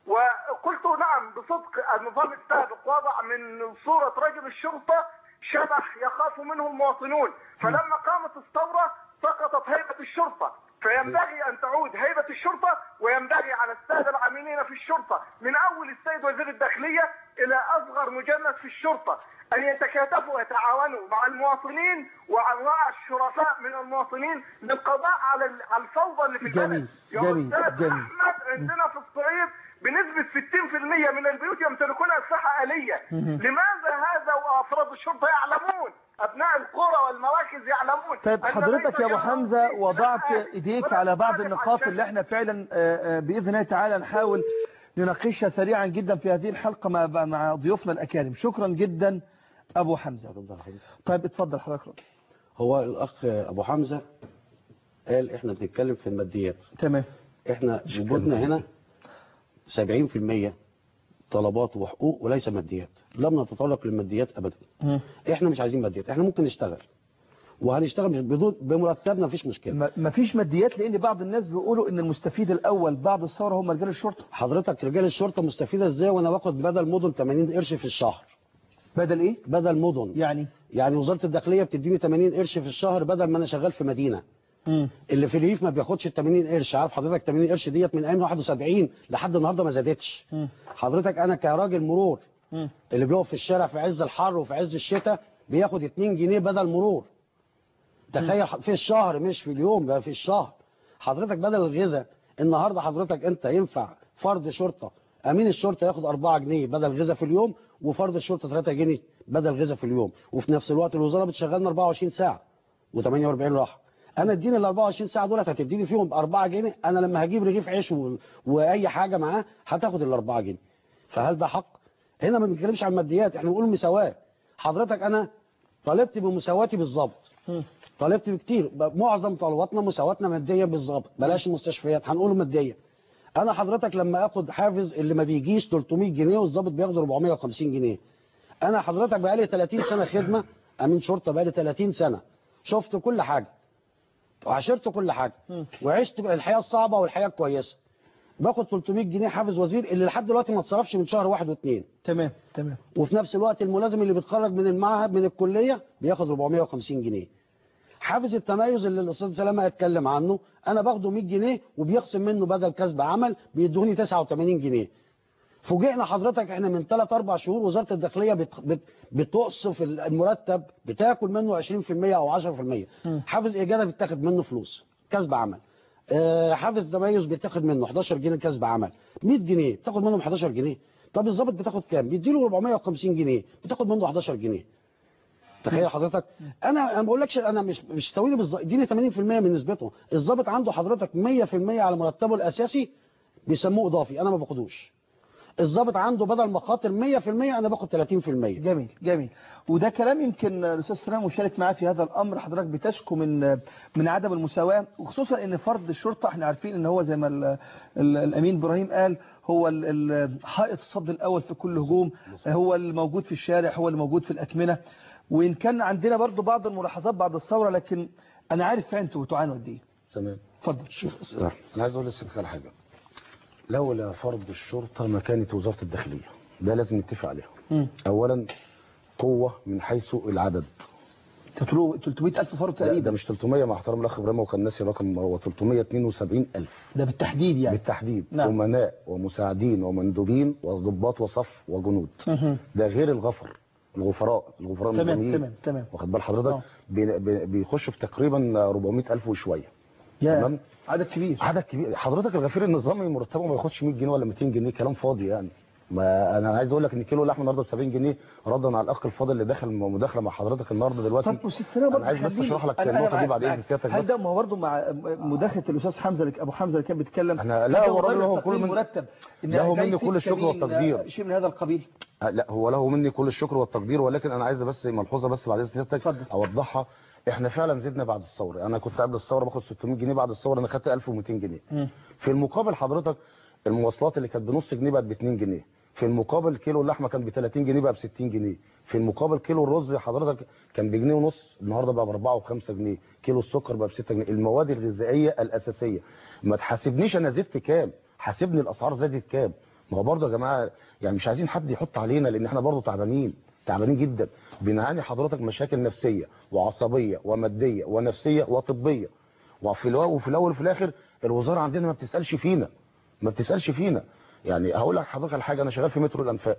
وقلت نعم بصدق النظام السابق وضع من صورة رجل الشرطة شبح يخاف منه المواطنون فلما قامت الثورة سقطت هيبة الشرطة فينبغي أن تعود هيبة الشرطة وينبغي على السادة العاملين في الشرطة من أول السيد وزير الداخلية إلى أصغر مجند في الشرطة أن يتكاتفوا ويتعاونوا مع المواطنين ومع الشرفاء من المواطنين للقضاء على ال- على الفوضى اللي في البلد جميل، يا جميل، أستاذ جميل. أحمد عندنا في الصعيد بنسبة 60% من البيوت يمتلكون أسلحة آلية لماذا هذا وأفراد الشرطة يعلمون أبناء القرى والمراكز يعلمون طيب أن حضرتك ليس يا ابو جرائم حمزه في وضعت سلاح ايديك ولا على بعض سلاح النقاط عشان- اللي احنا فعلا آه، آه، باذن الله تعالى نحاول نناقشها سريعا جدا في هذه الحلقه مع مع ضيوفنا الاكارم شكرا جدا ابو حمزه طيب اتفضل حضرتك هو الاخ ابو حمزه قال احنا بنتكلم في الماديات تمام احنا وجودنا هنا 70% طلبات وحقوق وليس ماديات لم نتطرق للماديات ابدا احنا مش عايزين ماديات احنا ممكن نشتغل وهنشتغل بدون بمرتبنا مفيش مشكله ما- مفيش ماديات لان بعض الناس بيقولوا ان المستفيد الاول بعد الثوره هم رجال الشرطه حضرتك رجال الشرطه مستفيده ازاي وانا باخد بدل مدن 80 قرش في الشهر بدل ايه بدل مدن يعني يعني وزاره الداخليه بتديني 80 قرش في الشهر بدل ما انا شغال في مدينه مم. اللي في الريف ما بياخدش ال 80 قرش عارف حضرتك 80 قرش ديت من ايام 71 لحد النهارده ما زادتش مم. حضرتك انا كراجل مرور مم. اللي بيقف في الشارع في عز الحر وفي عز الشتاء بياخد 2 جنيه بدل مرور تخيل في الشهر مش في اليوم بقى في الشهر حضرتك بدل الغذاء النهارده حضرتك انت ينفع فرد شرطه امين الشرطه ياخد 4 جنيه بدل غذاء في اليوم وفرد الشرطه 3 جنيه بدل غذاء في اليوم وفي نفس الوقت الوزاره بتشغلنا 24 ساعه و48 راحه انا اديني ال 24 ساعه دولت هتديني فيهم 4 جنيه انا لما هجيب رغيف عيش و... واي حاجه معاه هتاخد ال 4 جنيه فهل ده حق هنا ما بنتكلمش عن الماديات احنا بنقول مساواه حضرتك انا طالبت بمساواتي بالظبط طالبت بكتير ب- معظم طلباتنا مساواتنا ماديا بالظبط بلاش المستشفيات هنقول ماديا انا حضرتك لما اخد حافز اللي ما بيجيش 300 جنيه والظابط بياخد 450 جنيه انا حضرتك بقالي 30 سنه خدمه امين شرطه بقالي 30 سنه شفت كل حاجه وعاشرت كل حاجه وعشت الحياه الصعبه والحياه الكويسه باخد 300 جنيه حافز وزير اللي لحد دلوقتي ما اتصرفش من شهر واحد واثنين تمام تمام وفي نفس الوقت الملازم اللي بيتخرج من المعهد من الكليه بياخد 450 جنيه حافز التميز اللي الاستاذ سلامه اتكلم عنه انا باخده 100 جنيه وبيخصم منه بدل كسب عمل بيدوني 89 جنيه فوجئنا حضرتك احنا من 3 4 شهور وزاره الداخليه بت بت بتقصف المرتب بتاكل منه 20% او 10% حافز اجاده بيتاخد منه فلوس كسب عمل آه، حافز تميز بيتاخد منه 11 جنيه كسب عمل 100 جنيه بتاخد منهم 11 جنيه طب الضابط بتاخد كام بيديله 450 جنيه بتاخد منه 11 جنيه تخيل حضرتك انا ما بقولكش انا مش مش سويني بالظبط اديني 80% من نسبته الضابط عنده حضرتك 100% على مرتبه الاساسي بيسموه اضافي انا ما باخدوش الضابط عنده بدل ما خاطر 100% انا باخد 30% جميل جميل وده كلام يمكن الاستاذ سلام مشارك معاه في هذا الامر حضرتك بتشكو من من عدم المساواه وخصوصا ان فرد الشرطه احنا عارفين ان هو زي ما ال- ال- الامين ابراهيم قال هو ال- ال- حائط الصد الاول في كل هجوم هو الموجود في الشارع هو الموجود في الاكمنه وان كان عندنا برضو بعض الملاحظات بعد الثوره لكن انا عارف فعلا انتوا بتعانوا قد ايه تمام اتفضل انا عايز اقول للست على حاجه لولا فرض الشرطه ما كانت وزاره الداخليه ده لازم نتفق عليها مم. اولا قوه من حيث العدد 300 ألف فرد لا ده تقريبا مش 300 مع احترام الاخ ابراهيم وكان ناسي رقم هو 372 الف ده بالتحديد يعني بالتحديد نعم. امناء ومساعدين ومندوبين وضباط وصف وجنود مهم. ده غير الغفر الغفراء الغفراء تمام النظاميين تمام تمام واخد بال حضرتك آه. بي- بي- بيخشوا في تقريبا 400 الف وشويه يا تمام. عدد كبير عدد كبير حضرتك الغفير النظامي مرتبه ما ياخدش 100 جنيه ولا 200 جنيه كلام فاضي يعني ما انا عايز اقول لك ان كيلو اللحمه النهارده ب 70 جنيه ردا على الاخ الفاضل اللي داخل مداخله مع حضرتك النهارده دلوقتي طب استاذ سلام برضه انا عايز بس خليني- اشرح لك أنا- أنا النقطه دي معاك- بعد اذن معاك. سيادتك هل بس ده ما هو برضه مع مداخله الاستاذ حمزه اللي- ابو حمزه اللي كان بيتكلم أنا- هل لا، ده هو الراجل مبرر هو كل تقليل من- مرتب إن له جاي مني كل ستة الشكر مين، والتقدير. شيء من هذا القبيل آه، لا هو له مني كل الشكر والتقدير ولكن انا عايز بس ملحوظه بس بعد اذن سيادتك اتفضل. اوضحها احنا فعلا زدنا بعد الثوره انا كنت قبل الثوره باخد 600 جنيه بعد الثوره انا خدت 1200 جنيه في المقابل حضرتك المواصلات اللي كانت بنص جنيه بقت ب 2 جنيه في المقابل كيلو اللحمه كان ب 30 جنيه بقى ب 60 جنيه في المقابل كيلو الرز حضرتك كان بجنيه ونص النهارده بقى ب 4 و5 جنيه كيلو السكر بقى ب 6 جنيه المواد الغذائيه الاساسيه ما تحاسبنيش انا زدت كام حاسبني الاسعار زادت كام ما هو برضه يا جماعه يعني مش عايزين حد يحط علينا لان احنا برضه تعبانين تعبانين جدا بنعاني حضرتك مشاكل نفسيه وعصبيه وماديه ونفسيه وطبيه وفي الأول وفي الاول وفي الاخر الوزاره عندنا ما بتسالش فينا ما بتسالش فينا يعني هقول لك حضرتك على حاجه انا شغال في مترو الانفاق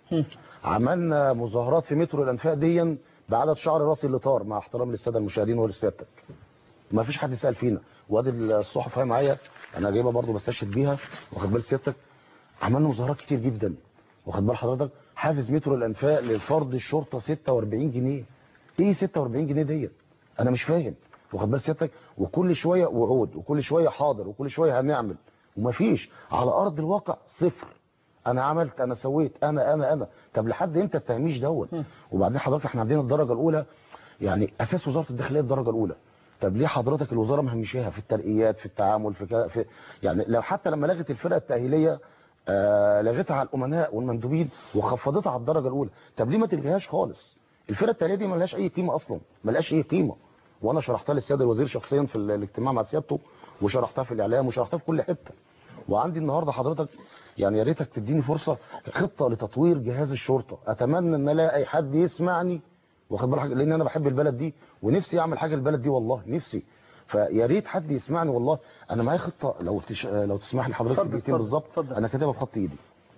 عملنا مظاهرات في مترو الانفاق ديا بعدد شعر راسي اللي طار مع احترام للساده المشاهدين ولسيادتك ما فيش حد سال فينا وادي الصحف اهي معايا انا جايبها برضو بستشهد بيها واخد بال سيادتك عملنا مظاهرات كتير جدا واخد بال حضرتك حافز مترو الانفاق لفرد الشرطه 46 جنيه ايه 46 جنيه ديت انا مش فاهم واخد بال سيادتك وكل شويه وعود وكل شويه حاضر وكل شويه هنعمل ومفيش على ارض الواقع صفر انا عملت انا سويت انا انا انا طب لحد امتى التهميش دوت وبعدين حضرتك احنا عندنا الدرجه الاولى يعني اساس وزاره الداخليه الدرجه الاولى طب ليه حضرتك الوزاره مهمشاها في الترقيات في التعامل في, كا في يعني لو حتى لما لغت الفرقه التاهيليه آه لغتها على الامناء والمندوبين وخفضتها على الدرجه الاولى طب ليه ما تلغيهاش خالص الفرقه التاهيليه دي ملهاش اي قيمه اصلا ملهاش اي قيمه وانا شرحتها للسيد الوزير شخصيا في ال- الاجتماع مع سيادته وشرحتها في الاعلام وشرحتها في كل حته وعندي النهارده حضرتك يعني يا ريتك تديني فرصه خطه لتطوير جهاز الشرطه اتمنى ان الاقي حد يسمعني واخد بالك لان انا بحب البلد دي ونفسي اعمل حاجه للبلد دي والله نفسي فيا ريت حد يسمعني والله انا معايا خطه لو تش... لو تسمح لي حضرتك اتفضل، دقيقتين اتفضل، بالظبط اتفضل. انا كاتبها بخط ايدي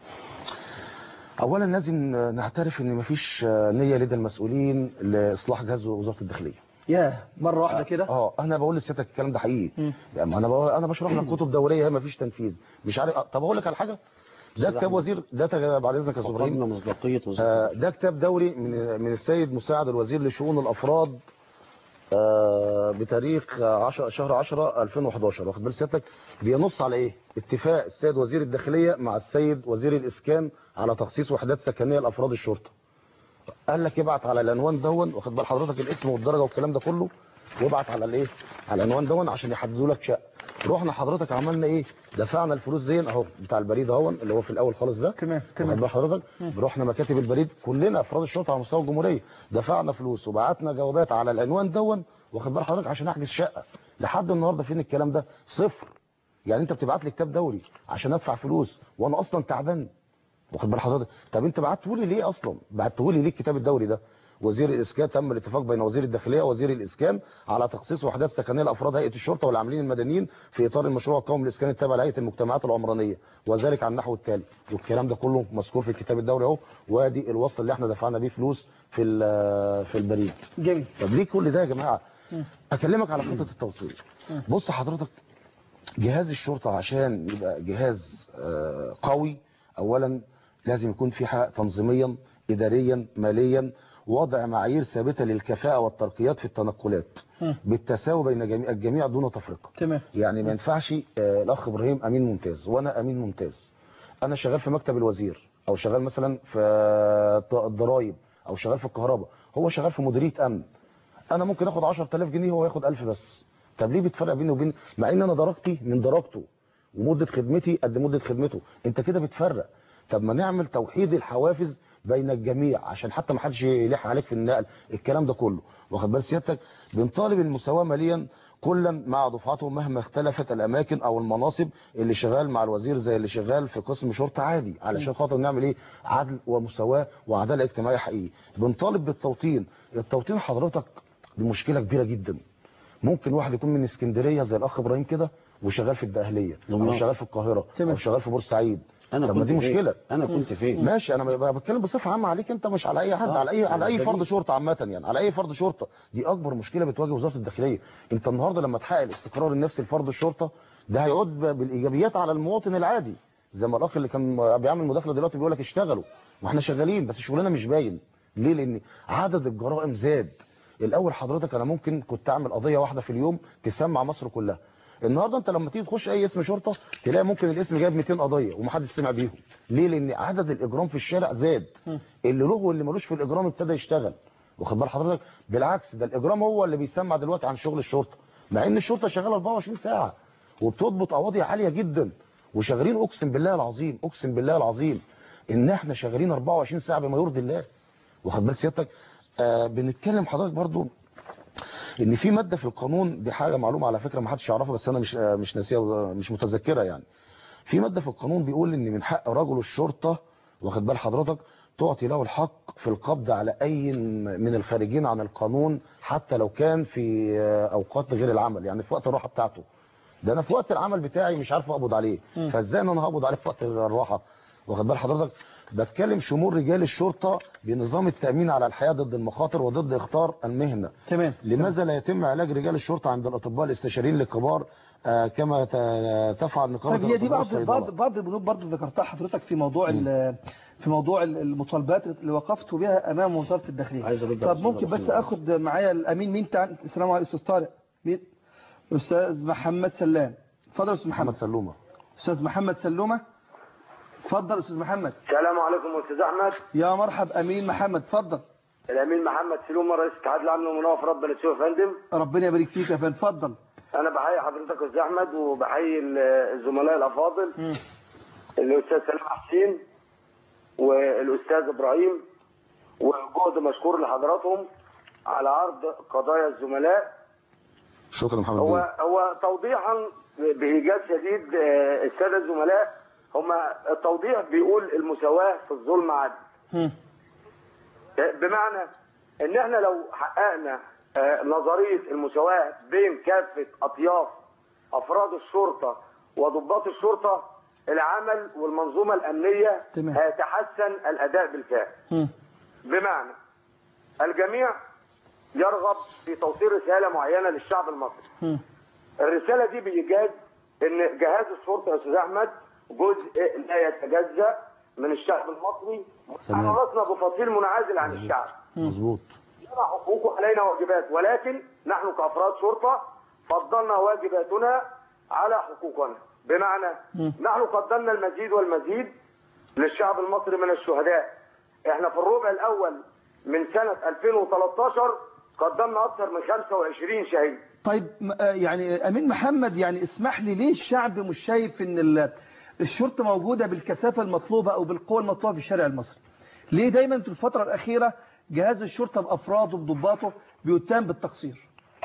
اولا لازم نعترف ان مفيش نيه لدى المسؤولين لاصلاح جهاز وزاره الداخليه ياه مرة واحدة كده اه انا بقول لسيادتك الكلام ده حقيقي مم. يعني انا بقول انا بشرح لك كتب دوريه هي مفيش تنفيذ مش عارف طب اقول لك على حاجه ده كتاب وزير ده تج- بعد اذنك يا استاذ ابراهيم فقدنا مصداقية وزارة آه، ده كتاب دوري من من السيد مساعد الوزير لشؤون الافراد آه، بتاريخ 10 شهر 10 2011 واخد بال سيادتك بينص على ايه اتفاق السيد وزير الداخليه مع السيد وزير الاسكان على تخصيص وحدات سكنيه لافراد الشرطه قال لك ابعت على العنوان دون واخد بال حضرتك الاسم والدرجه والكلام ده كله وابعت على الايه على العنوان دون عشان يحددوا لك شقه رحنا حضرتك عملنا ايه دفعنا الفلوس زين اهو بتاع البريد اهون اللي هو في الاول خالص ده تمام، واخد تمام. بال حضرتك رحنا مكاتب البريد كلنا افراد الشرطه على مستوى الجمهوريه دفعنا فلوس وبعتنا جوابات على العنوان دون واخد بال حضرتك عشان احجز شقه لحد النهارده فين الكلام ده صفر يعني انت بتبعت لي كتاب دوري عشان ادفع فلوس وانا اصلا تعبان واخد بال حضرتك طب انت بعته لي ليه اصلا بعته لي ليه الكتاب الدوري ده وزير الاسكان تم الاتفاق بين وزير الداخليه ووزير الاسكان على تخصيص وحدات سكنيه لافراد هيئه الشرطه والعاملين المدنيين في اطار المشروع القومي للاسكان التابع لهيئه المجتمعات العمرانيه وذلك على النحو التالي والكلام ده كله مذكور في الكتاب الدوري اهو وادي الوصل اللي احنا دفعنا بيه فلوس في ال- في البريد جميل طب ليه كل ده يا جماعه اكلمك على خطه التوصيل بص حضرتك جهاز الشرطه عشان يبقى جهاز آه، قوي اولا لازم يكون في حق تنظيميا اداريا ماليا وضع معايير ثابته للكفاءه والترقيات في التنقلات بالتساوي بين جميع الجميع دون تفرقه تمام يعني ما ينفعش آه، الاخ ابراهيم امين ممتاز وانا امين ممتاز انا شغال في مكتب الوزير او شغال مثلا في آه، الضرايب او شغال في الكهرباء هو شغال في مديريه امن انا ممكن اخد 10000 جنيه وهو ياخد 1000 بس طب ليه بتفرق بيني وبين مع ان انا درجتي من درجته ومده خدمتي قد مده خدمته انت كده بتفرق طب ما نعمل توحيد الحوافز بين الجميع عشان حتى ما حدش يلح عليك في النقل الكلام ده كله واخد بال سيادتك بنطالب المساواه ماليا كلا مع دفعته مهما اختلفت الاماكن او المناصب اللي شغال مع الوزير زي اللي شغال في قسم شرطه عادي علشان خاطر نعمل ايه عدل ومساواه وعداله اجتماعيه حقيقيه بنطالب بالتوطين التوطين حضرتك دي مشكله كبيره جدا ممكن واحد يكون من اسكندريه زي الاخ ابراهيم كده وشغال في الدقهليه او دمياط. شغال في القاهره تمام. او شغال في بورسعيد انا طب ما كنت دي فين؟ مشكله انا كنت فين ماشي انا ب- بتكلم بصفه عامه عليك انت مش على اي حد آه. على اي على اي ده فرد دي. شرطه عامه يعني على اي فرد شرطه دي اكبر مشكله بتواجه وزاره الداخليه انت النهارده لما تحقق الاستقرار النفسي لفرد الشرطه ده هيعود ب- بالايجابيات على المواطن العادي زي ما الاخ اللي كان بيعمل مداخله دلوقتي بيقول لك اشتغلوا واحنا شغالين بس شغلنا مش باين ليه لان عدد الجرائم زاد الاول حضرتك انا ممكن كنت اعمل قضيه واحده في اليوم تسمع مصر كلها النهارده انت لما تيجي تخش اي اسم شرطه تلاقي ممكن الاسم جايب 200 قضيه ومحدش سمع بيهم ليه لان عدد الاجرام في الشارع زاد اللي له واللي ملوش في الاجرام ابتدى يشتغل واخد بال حضرتك بالعكس ده الاجرام هو اللي بيسمع دلوقتي عن شغل الشرطه مع ان الشرطه شغاله 24 ساعه وبتضبط قواضي عاليه جدا وشغالين اقسم بالله العظيم اقسم بالله العظيم ان احنا شغالين 24 ساعه بما يرضي الله واخد بال سيادتك آه بنتكلم حضرتك برضو ان في ماده في القانون دي حاجه معلومه على فكره ما حدش يعرفها بس انا مش آه، مش ناسيها مش متذكرها يعني في ماده في القانون بيقول ان من حق رجل الشرطه واخد بال حضرتك تعطي له الحق في القبض على اي من الخارجين عن القانون حتى لو كان في آه، اوقات غير العمل يعني في وقت الراحه بتاعته ده انا في وقت العمل بتاعي مش عارف اقبض عليه فازاي ان انا هقبض عليه في وقت الراحه واخد بال حضرتك بتكلم شمول رجال الشرطه بنظام التامين على الحياه ضد المخاطر وضد اختار المهنه تمام لماذا لا يتم علاج رجال الشرطه عند الاطباء الاستشاريين الكبار آه، كما ت- تفعل نقابه طيب هي دي الأطباء بعض والصيدلة؟ بعض بعض البنود برضه ذكرتها حضرتك في موضوع ال- في موضوع ال- المطالبات اللي وقفت بها امام وزاره الداخليه عايز أرد طب على ممكن السؤال بس ده. اخد معايا الامين مين تع... السلام عليكم استاذ طارق مين استاذ محمد سلام اتفضل يا استاذ محمد محمد سلومه استاذ محمد سلومه اتفضل استاذ محمد السلام عليكم استاذ احمد يا مرحب امين محمد اتفضل الامين محمد سلومه رئيس اتحاد الامن والمناوف ربنا يسوع يا فندم ربنا يبارك فيك يا فندم اتفضل انا بحيي حضرتك يا استاذ احمد وبحيي ال- الزملاء الافاضل مم. الاستاذ سلام حسين والاستاذ ابراهيم وجهد مشكور لحضراتهم على عرض قضايا الزملاء شكرا محمد هو بيه هو توضيحا بايجاز شديد آه، الساده الزملاء هما التوضيح بيقول المساواه في الظلم عدل مم. بمعنى ان احنا لو حققنا آه، نظريه المساواه بين كافه اطياف افراد الشرطه وضباط الشرطه العمل والمنظومه الامنيه تمام. هيتحسن الاداء بالفعل مم. بمعنى الجميع يرغب في توصيل رساله معينه للشعب المصري مم. الرساله دي بايجاز ان جهاز الشرطه يا استاذ احمد جزء لا يتجزا من الشعب المصري تمام. احنا لسنا بفصيل منعزل عن الشعب مظبوط لنا حقوق وعلينا واجبات ولكن نحن كافراد شرطه فضلنا واجباتنا على حقوقنا بمعنى نحن قدمنا المزيد والمزيد للشعب المصري من الشهداء احنا في الربع الاول من سنه 2013 قدمنا اكثر من 25 شهيد طيب م- آه، يعني أمين محمد يعني اسمح لي ليه الشعب مش شايف ان ال- الشرطة موجودة بالكثافة المطلوبة او بالقوة المطلوبة في الشارع المصري ليه دايما في الفترة الأخيرة جهاز الشرطة بأفراده بضباطه بيتهم بالتقصير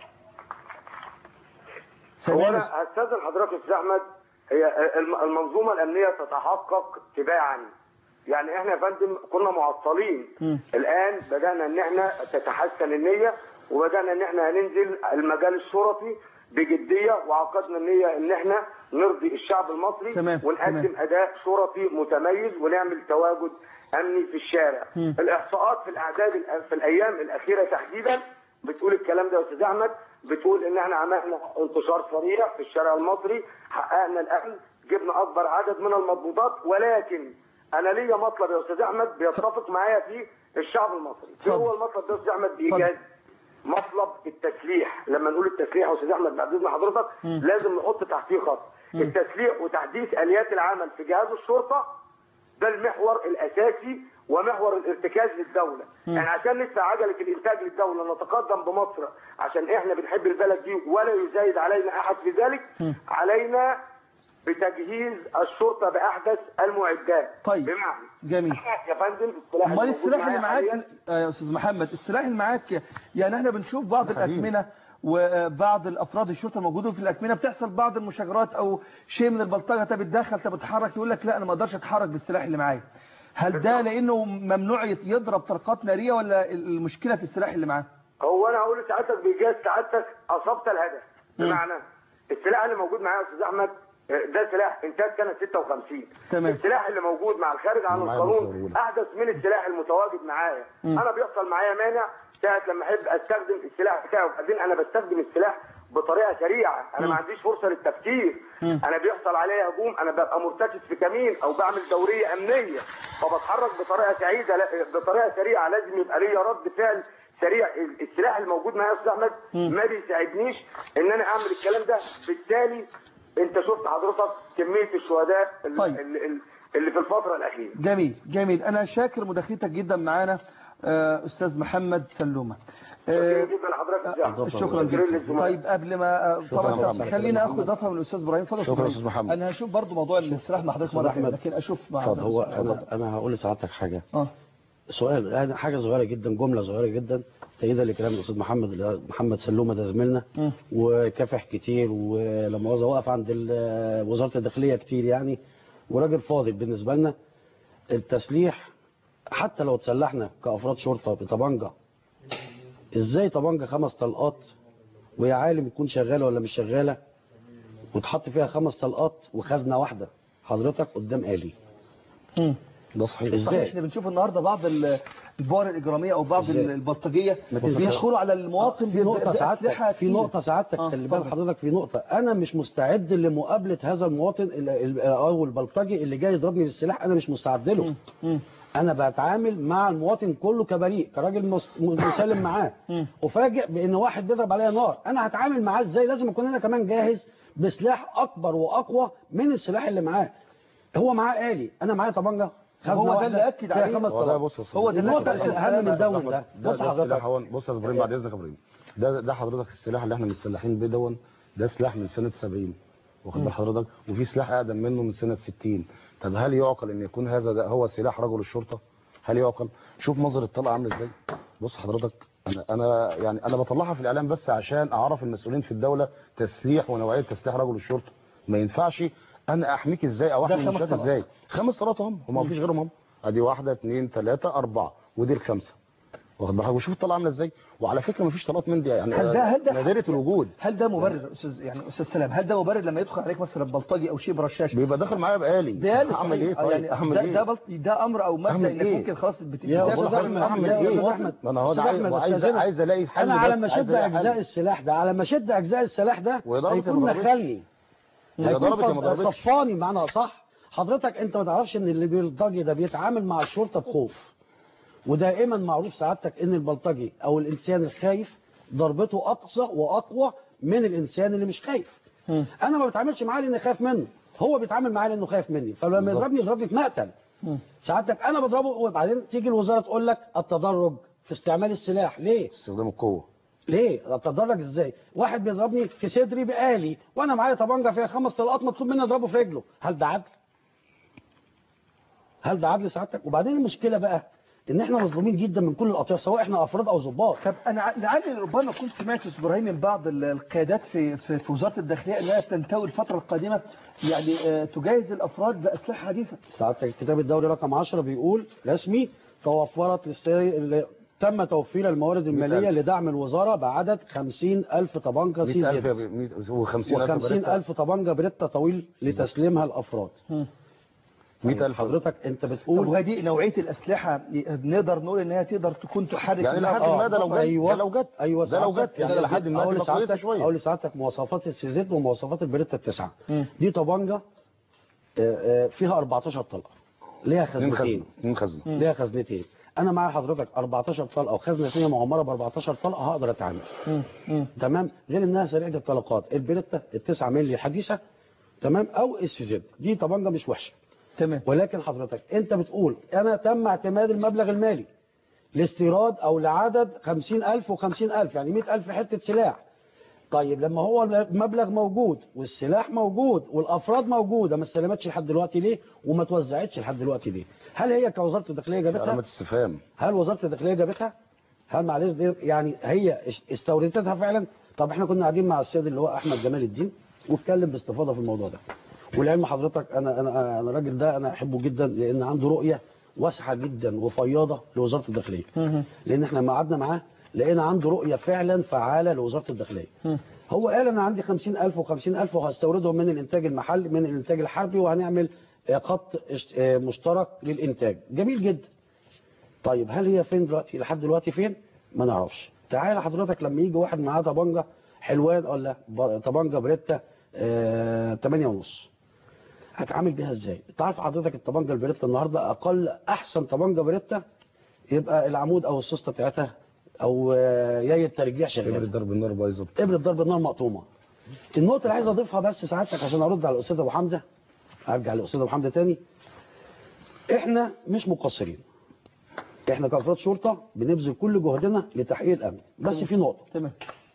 هو سامعني؟ انا هستاذن حضرتك يا استاذ احمد هي الم- المنظومه الامنيه تتحقق تباعا يعني احنا يا فندم كنا معطلين مم. الان بدانا ان احنا تتحسن النيه وبدانا ان احنا هننزل المجال الشرطي بجديه وعقدنا النيه ان احنا نرضي الشعب المصري تمام، ونقدم تمام. اداء شرطي متميز ونعمل تواجد امني في الشارع مم. الاحصاءات في الاعداد الأ- في الايام الاخيره تحديدا بتقول الكلام ده يا استاذ احمد بتقول ان احنا عملنا انتشار سريع في الشارع المصري حققنا الامن جبنا اكبر عدد من المضبوطات ولكن انا ليا مطلب يا استاذ احمد بيتفق معايا فيه الشعب المصري ايه اتفضل. هو المطلب ده يا استاذ احمد بايجاز مطلب التسليح لما نقول التسليح يا استاذ احمد بعد اذن حضرتك لازم نحط تحتيه خط التسليح وتحديث اليات العمل في جهاز الشرطه ده المحور الاساسي ومحور الارتكاز للدوله يعني عشان ندفع عجله الانتاج للدوله نتقدم بمصر عشان احنا بنحب البلد دي ولا يزايد علينا احد في ذلك علينا بتجهيز الشرطه باحدث المعدات طيب. بمعنى جميل يا فندم السلاح امال الموجود السلاح اللي معايا معاك حالياً آه، يا استاذ محمد السلاح اللي معاك يعني احنا بنشوف بعض الاكمنه وبعض الافراد الشرطه الموجودين في الاكمنه بتحصل بعض المشاجرات او شيء من البلطجه طب اتدخل طب اتحرك يقول لك لا انا ما اقدرش اتحرك بالسلاح اللي معايا هل ده لانه ممنوع يت- يضرب طلقات ناريه ولا المشكله في السلاح اللي معاه هو انا هقول لسعادتك بايجاز سعادتك اصبت الهدف بمعنى السلاح اللي موجود معايا يا استاذ احمد آه، ده سلاح انتاج سنه 56 تمام. السلاح اللي موجود مع الخارج عن معايا القانون مصورولك. احدث من السلاح المتواجد معايا انا بيحصل معايا مانع ساعه لما احب استخدم السلاح بتاعي وبعدين انا بستخدم السلاح بطريقه سريعه انا ما عنديش فرصه للتفكير انا بيحصل عليا هجوم انا ببقى مرتكز في كمين او بعمل دوريه امنيه فبتحرك بطريقه سعيده لا- بطريقه سريعه لازم يبقى ليا رد فعل سريع السلاح الموجود معايا يا استاذ احمد ما بيساعدنيش ان انا اعمل الكلام ده بالتالي انت شفت حضرتك كميه الشهداء اللي, طيب. اللي, اللي في الفتره الاخيره جميل جميل انا شاكر مداخلتك جدا معانا آه، استاذ محمد سلومه آه، شكرا جدا لحضرتك يا أحمد. شكرا شكراً جدا للزملاء. طيب قبل ما آه، شكراً طبعا محمد. خلينا اخد اضافه من الاستاذ ابراهيم اتفضل شكراً إبراهيم. أستاذ محمد. انا هشوف برضو موضوع الاستراحه مع حضرتك مره ثانيه أحمد. لكن اشوف مع اتفضل هو حضرتك. انا انا هقول لسعادتك حاجه اه سؤال يعني حاجه صغيره جدا جمله صغيره جدا تأييدا لكلام الاستاذ محمد محمد سلومه ده زميلنا مم. وكافح كتير ولما مؤاخذه وقف عند ال- وزاره الداخليه كتير يعني وراجل فاضل بالنسبه لنا التسليح حتى لو اتسلحنا كافراد شرطه بطبنجه ازاي طبنجه خمس طلقات ويا عالم تكون شغاله ولا مش شغاله وتحط فيها خمس طلقات وخزنه واحده حضرتك قدام آلي مم. ده صحيح صحيح ازاي احنا بنشوف النهارده بعض ال- البؤر الاجراميه او بعض إزاي؟ البلطجيه ما تنساش. بيدخلوا على المواطن في نقطة بأسلحة سعادتك في تقيلة. نقطة سعادتك آه، خلي بال اتفضل. حضرتك في نقطة أنا مش مستعد لمقابلة هذا المواطن ال- ال- أو البلطجي اللي جاي يضربني بالسلاح أنا مش مستعد له مم. أنا بتعامل مع المواطن كله كبريء كراجل مس- مسالم معاه أفاجئ بإن واحد بيضرب عليا نار أنا هتعامل معاه إزاي لازم أكون أنا كمان جاهز بسلاح أكبر وأقوى من السلاح اللي معاه هو معاه آلي أنا معايا طبنجة خزنة هو ده واحدة اللي أكد فيها عليه. خمس هو ده طلقات. بص يا أستاذ هو ده اللي النقطة أكد عليه. الأهم من دون ده ده بص ده حضرتك السلاح هو بص يا أستاذ ابراهيم بعد اذنك يا ابراهيم ده ده حضرتك السلاح اللي احنا متسلحين بيه دون ده سلاح من سنه 70 واخد بال حضرتك وفي سلاح اقدم منه من سنه 60 طب هل يعقل ان يكون هذا ده هو سلاح رجل الشرطه هل يعقل شوف منظر الطلقه عامل ازاي بص حضرتك انا انا يعني انا بطلعها في الاعلام بس عشان اعرف المسؤولين في الدوله تسليح ونوعيه تسليح رجل الشرطه ما ينفعش انا احميك ازاي او احمي خمس المنشات طلقات. ازاي خمس طلقات هم هم ما فيش غيرهم هم ادي واحده اثنين ثلاثه اربعه ودي الخمسه واخد بالك وشوف الطلعه عامله ازاي وعلى فكره مفيش طلقات من دي يعني هل ده هل ده نادره الوجود هل ده مبرر استاذ يعني استاذ سلام هل ده مبرر لما يدخل عليك مثلا بلطجي او شيء برشاش بيبقى داخل معايا بآلي ده اعمل ايه طيب يعني اعمل ده, ايه ده, بلط... ده امر او مبدا أعمل انك إيه؟ ممكن خلاص بت... يا بتاخد أستاذ حكم أحمد، أعمل يا إيه؟ أستاذ أحمد ما انا هو ده أستاذ عايز أحمد، عايز أستاذنا. عايز الاقي حل انا على بس، ما عايز شد ألاقي حل. اجزاء السلاح ده على ما شد اجزاء السلاح ده وهي ضربت هيكون ولا ما ضربتش؟ نخلني هي هيكون ضربت يا ما فض- ضربتش؟ صفاني بمعنى صح حضرتك انت ما تعرفش ان اللي بيلطجي ده بيتعامل مع الشرطه بخوف ودائما معروف سعادتك ان البلطجي او الانسان الخايف ضربته اقصى واقوى من الانسان اللي مش خايف انا ما بتعاملش معاه لاني خايف منه هو بيتعامل معايا لانه خايف مني فلما بالظبط. يضربني يضربني في مقتل سعادتك انا بضربه وبعدين تيجي الوزاره تقول لك التدرج في استعمال السلاح ليه استخدام القوه ليه اتدرج ازاي واحد بيضربني في صدري بآلي وانا معايا طبنجه فيها خمس طلقات مطلوب مني اضربه في رجله هل ده عدل هل ده عدل سعادتك وبعدين المشكله بقى ان احنا مظلومين جدا من كل الاطياف سواء احنا افراد او ضباط طب انا ع- لعلي ربما كنت سمعت استاذ ابراهيم من بعض ال- القيادات في في, في وزاره الداخليه انها تنتوي الفتره القادمه يعني آه، تجهز الافراد باسلحه حديثه سعادتك الكتاب الدولي رقم 10 بيقول رسمي توفرت للسي... ل- تم توفير الموارد الماليه لدعم الوزاره بعدد 50 ألف طبنجه سي 100000 زد و50000 و50 ألف طبنجه بريتا طويل لتسليمها الافراد 100000 حضرتك انت طب بتقول وهذه نوعيه الاسلحه نقدر نقول انها تقدر تكون تحرك يعني الناس؟ لحد آه. ما ده لو جت ايوه ده لو جت ايوه ده لو سعادتك جت يعني يعني لحد ما اقول تبقى كويسه لسعادتك شويه اقول لسعادتك مواصفات السيزيد ومواصفات البريتا التسعه مم. دي طبنجه آه، آه، فيها 14 طلقه ليها اتنين خزنتين خزنه اتنين خزنه ليها خزنتين انا معايا حضرتك 14 طلقه وخزنه ثانيه معمره ب 14 طلقه هقدر اتعامل مم. مم. تمام غير انها سريعه الطلقات البريتا التسعة مللي الحديثه تمام او السيزيد دي طبنجه مش وحشه تمام ولكن حضرتك انت بتقول انا تم اعتماد المبلغ المالي لاستيراد او لعدد 50000 و50000 يعني 100000 حته سلاح طيب لما هو المبلغ موجود والسلاح موجود والافراد موجوده ما استلمتش لحد دلوقتي ليه وما توزعتش لحد دلوقتي ليه هل هي كوزاره الداخليه جابتها علامه استفهام هل وزاره الداخليه جابتها هل معلش دي يعني هي استوردتها فعلا طب احنا كنا قاعدين مع السيد اللي هو احمد جمال الدين واتكلم باستفاضه في الموضوع ده والعلم حضرتك انا انا انا الراجل ده انا احبه جدا لان عنده رؤيه واسعه جدا وفياضه لوزاره الداخليه لان احنا لما قعدنا معاه لقينا عنده رؤيه فعلا فعاله لوزاره الداخليه هو قال انا عندي 50000 و50000 وهستوردهم من الانتاج المحلي من الانتاج الحربي وهنعمل آه، خط اشت- آه، مشترك للانتاج جميل جدا طيب هل هي فين دلوقتي لحد دلوقتي فين ما نعرفش تعالى حضرتك لما يجي واحد معاه طبنجه حلوان ولا ب- طبنجه بريتا آه 8 ونص هتعامل بيها ازاي انت عارف حضرتك الطبنجه البريتا النهارده اقل احسن طبنجه بريتا يبقى العمود او السوسته بتاعتها او آه، ياي الترجيع ابره شغال ضرب النار بايظه ابره ضرب النار مقطومه النقطه اللي عايز اضيفها بس سعادتك عشان ارد على الاستاذ ابو حمزه ارجع للاستاذ ابو حمزه تاني احنا مش مقصرين احنا كافراد شرطه بنبذل كل جهدنا لتحقيق الامن بس في نقطه تمام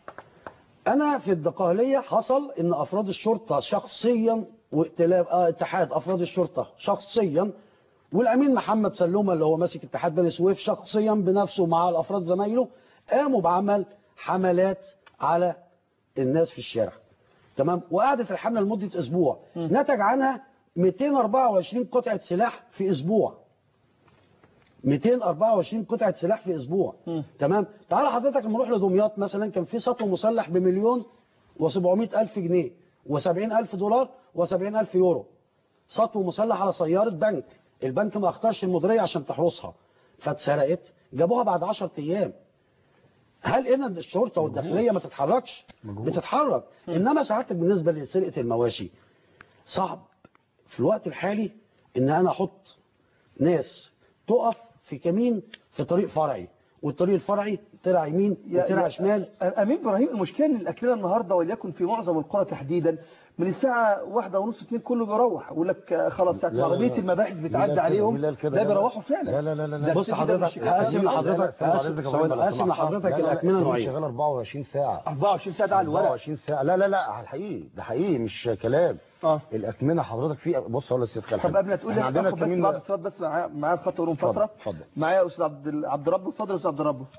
انا في الدقهليه حصل ان افراد الشرطه شخصيا وائتلاف اه اتحاد افراد الشرطه شخصيا والامين محمد سلومه اللي هو ماسك اتحاد بني سويف شخصيا بنفسه مع الافراد زمايله قاموا بعمل حملات على الناس في الشارع تمام وقعدت الحمله لمده اسبوع نتج عنها 224 قطعه سلاح في اسبوع 224 قطعه سلاح في اسبوع تمام تعال حضرتك لما نروح لدمياط مثلا كان في سطو مسلح بمليون و700 الف جنيه و70 الف دولار و70 الف يورو سطو مسلح على سياره بنك البنك ما اختارش المديريه عشان تحرسها فاتسرقت جابوها بعد 10 ايام هل ان الشرطه والداخليه ما تتحركش بتتحرك انما ساعتك بالنسبه لسرقه المواشي صعب في الوقت الحالي ان انا احط ناس تقف في كمين في طريق فرعي والطريق الفرعي ترع يمين يا- وترع يا- شمال امين ابراهيم المشكله ان الاكمله النهارده وليكن في معظم القرى تحديدا من الساعه واحدة ونص اتنين كله بيروح يقول لك آه، خلاص ساعه لا، لا، عربيه لا. المباحث مين بتعدي قال كده؟ عليهم مين قال كده؟ لا لا، لا. بيروحوا فعلا لا، لا، لا، لا. ده بص السيتي ده حضرتك مش- هقسم لحضرتك هقسم ثواني، هقسم لحضرتك الاكمنه نوعين شغال 24 ساعه 24 ساعه ده على الورق 24 ساعه لا لا لا على الحقيقي ده حقيقي مش كلام اه الاكمنه حضرتك في بص اقول لك طب قبل ما تقول لي احنا عندنا آخد بس الكمين بعض ده اتصالات بس معايا معايا الخط ورم اتفضل، فتره اتفضل. معايا استاذ عبد ال- عبد ربه اتفضل يا استاذ عبد ربه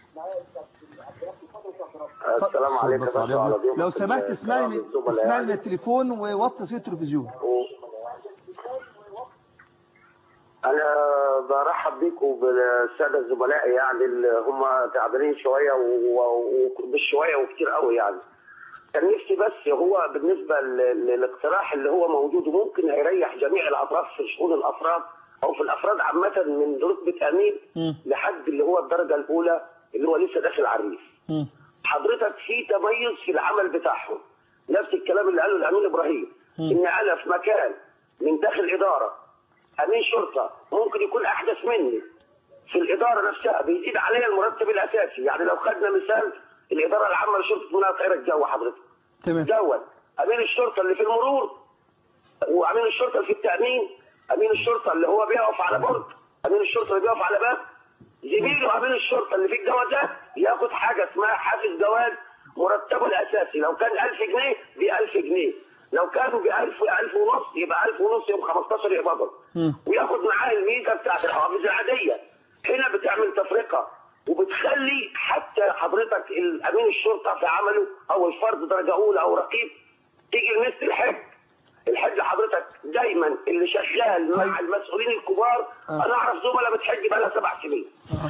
السلام عليكم بس يا عليكم. على ضيوفك لو سمحت الكرام اسمعني من الزملاء اسمعني من يعني. التليفون ووطي صوت التلفزيون انا برحب بيكم وبالساده الزملاء يعني اللي هم تعبانين شويه و- ومش شويه وكتير قوي يعني كان نفسي بس هو بالنسبه لل- للاقتراح اللي هو موجود وممكن هيريح جميع الاطراف في شؤون الافراد او في الافراد عامه من رتبه امين لحد اللي هو الدرجه الاولى اللي هو لسه داخل عريس حضرتك في تميز في العمل بتاعهم نفس الكلام اللي قاله الامين ابراهيم ان انا في مكان من داخل اداره امين شرطه ممكن يكون احدث مني في الاداره نفسها بيزيد عليا المرتب الاساسي يعني لو خدنا مثال الاداره العامه لشرطه مناطق خير الجو حضرتك تمام دوت امين الشرطه اللي في المرور وامين الشرطه اللي في التامين امين الشرطه اللي هو بيقف على برج امين الشرطه اللي بيقف على باب زميله امين الشرطه اللي في الجوازات ياخد حاجه اسمها حافز جواز مرتبه الاساسي لو كان 1000 جنيه ب 1000 جنيه لو كانوا ب 1000 1000 ونص يبقى 1000 ونص يبقى 15 يقبضوا وياخد معاه الميزه بتاعت الحوافز العاديه هنا بتعمل تفرقه وبتخلي حتى حضرتك الامين الشرطه في عمله او الفرد درجه اولى او رقيب تيجي لمثل الحج الحج حضرتك دايما اللي شغال مع المسؤولين الكبار انا اعرف زملاء بتحج بقى لها سبع سنين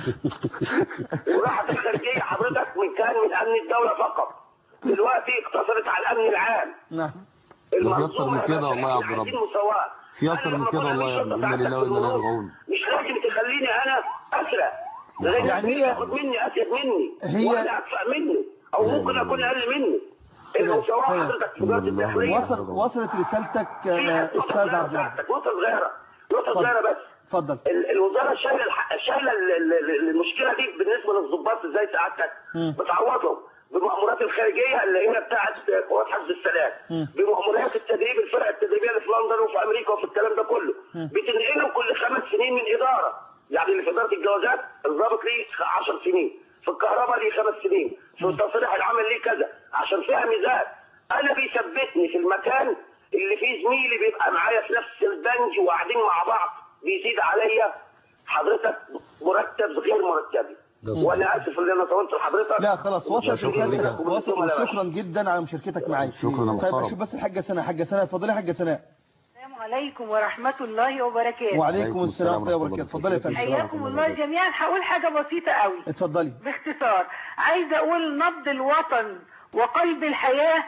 وراحت الخارجيه حضرتك من كان من امن الدوله فقط دلوقتي اقتصرت على الامن العام نعم ده في اكتر من كده والله يا عبد عايزين رب مساواه في اكتر من كده والله يا ابني انا لله وانا اليه راجعون مش لازم تخليني انا اسرع لازم يعني هي- تاخد مني اسيد مني هي- وانا ادفع مني او ممكن اكون اقل مني المساواه تمام. حضرتك في وزاره الداخليه وصل وصلت رسالتك في آه، نقطة استاذ صغيرة عبد الرب بتاعتك، نقطة صغيرة نقطة اتفضل. صغيرة بس اتفضل ال- الوزارة شايلة الح- شايلة ال- ال- ال- المشكلة دي بالنسبة للضباط ازاي سعادتك مم. بتعوضهم بمأمورات الخارجية اللي هي بتاعت قوات حفظ السلام مم. بمأمورات التدريب الفرق التدريبية اللي في لندن وفي أمريكا وفي الكلام ده كله بتنقلهم كل خمس سنين من إدارة يعني اللي في إدارة الجوازات الضابط ليه 10 سنين في الكهرباء ليه خمس سنين في تصريح العمل ليه كذا عشان فيها ميزات أنا بيثبتني في المكان اللي فيه زميلي بيبقى معايا في نفس البنج وقاعدين مع بعض بيزيد عليا حضرتك مرتب غير مرتبي وانا اسف ان انا طولت لحضرتك لا خلاص وصلت شكراً لك. رسالتك وصلت شكرا جدا على مشاركتك معي شكراً يا طيب محترم. اشوف بس الحاجه سناء حاجه سناء اتفضلي يا حاجه سناء السلام عليكم ورحمة الله وبركاته وعليكم السلام ورحمه الله ورحمة الله وبركاته اتفضلي يا فندم حياكم الله جميعا هقول حاجة بسيطة قوي اتفضلي باختصار عايزة أقول نبض الوطن وقلب الحياة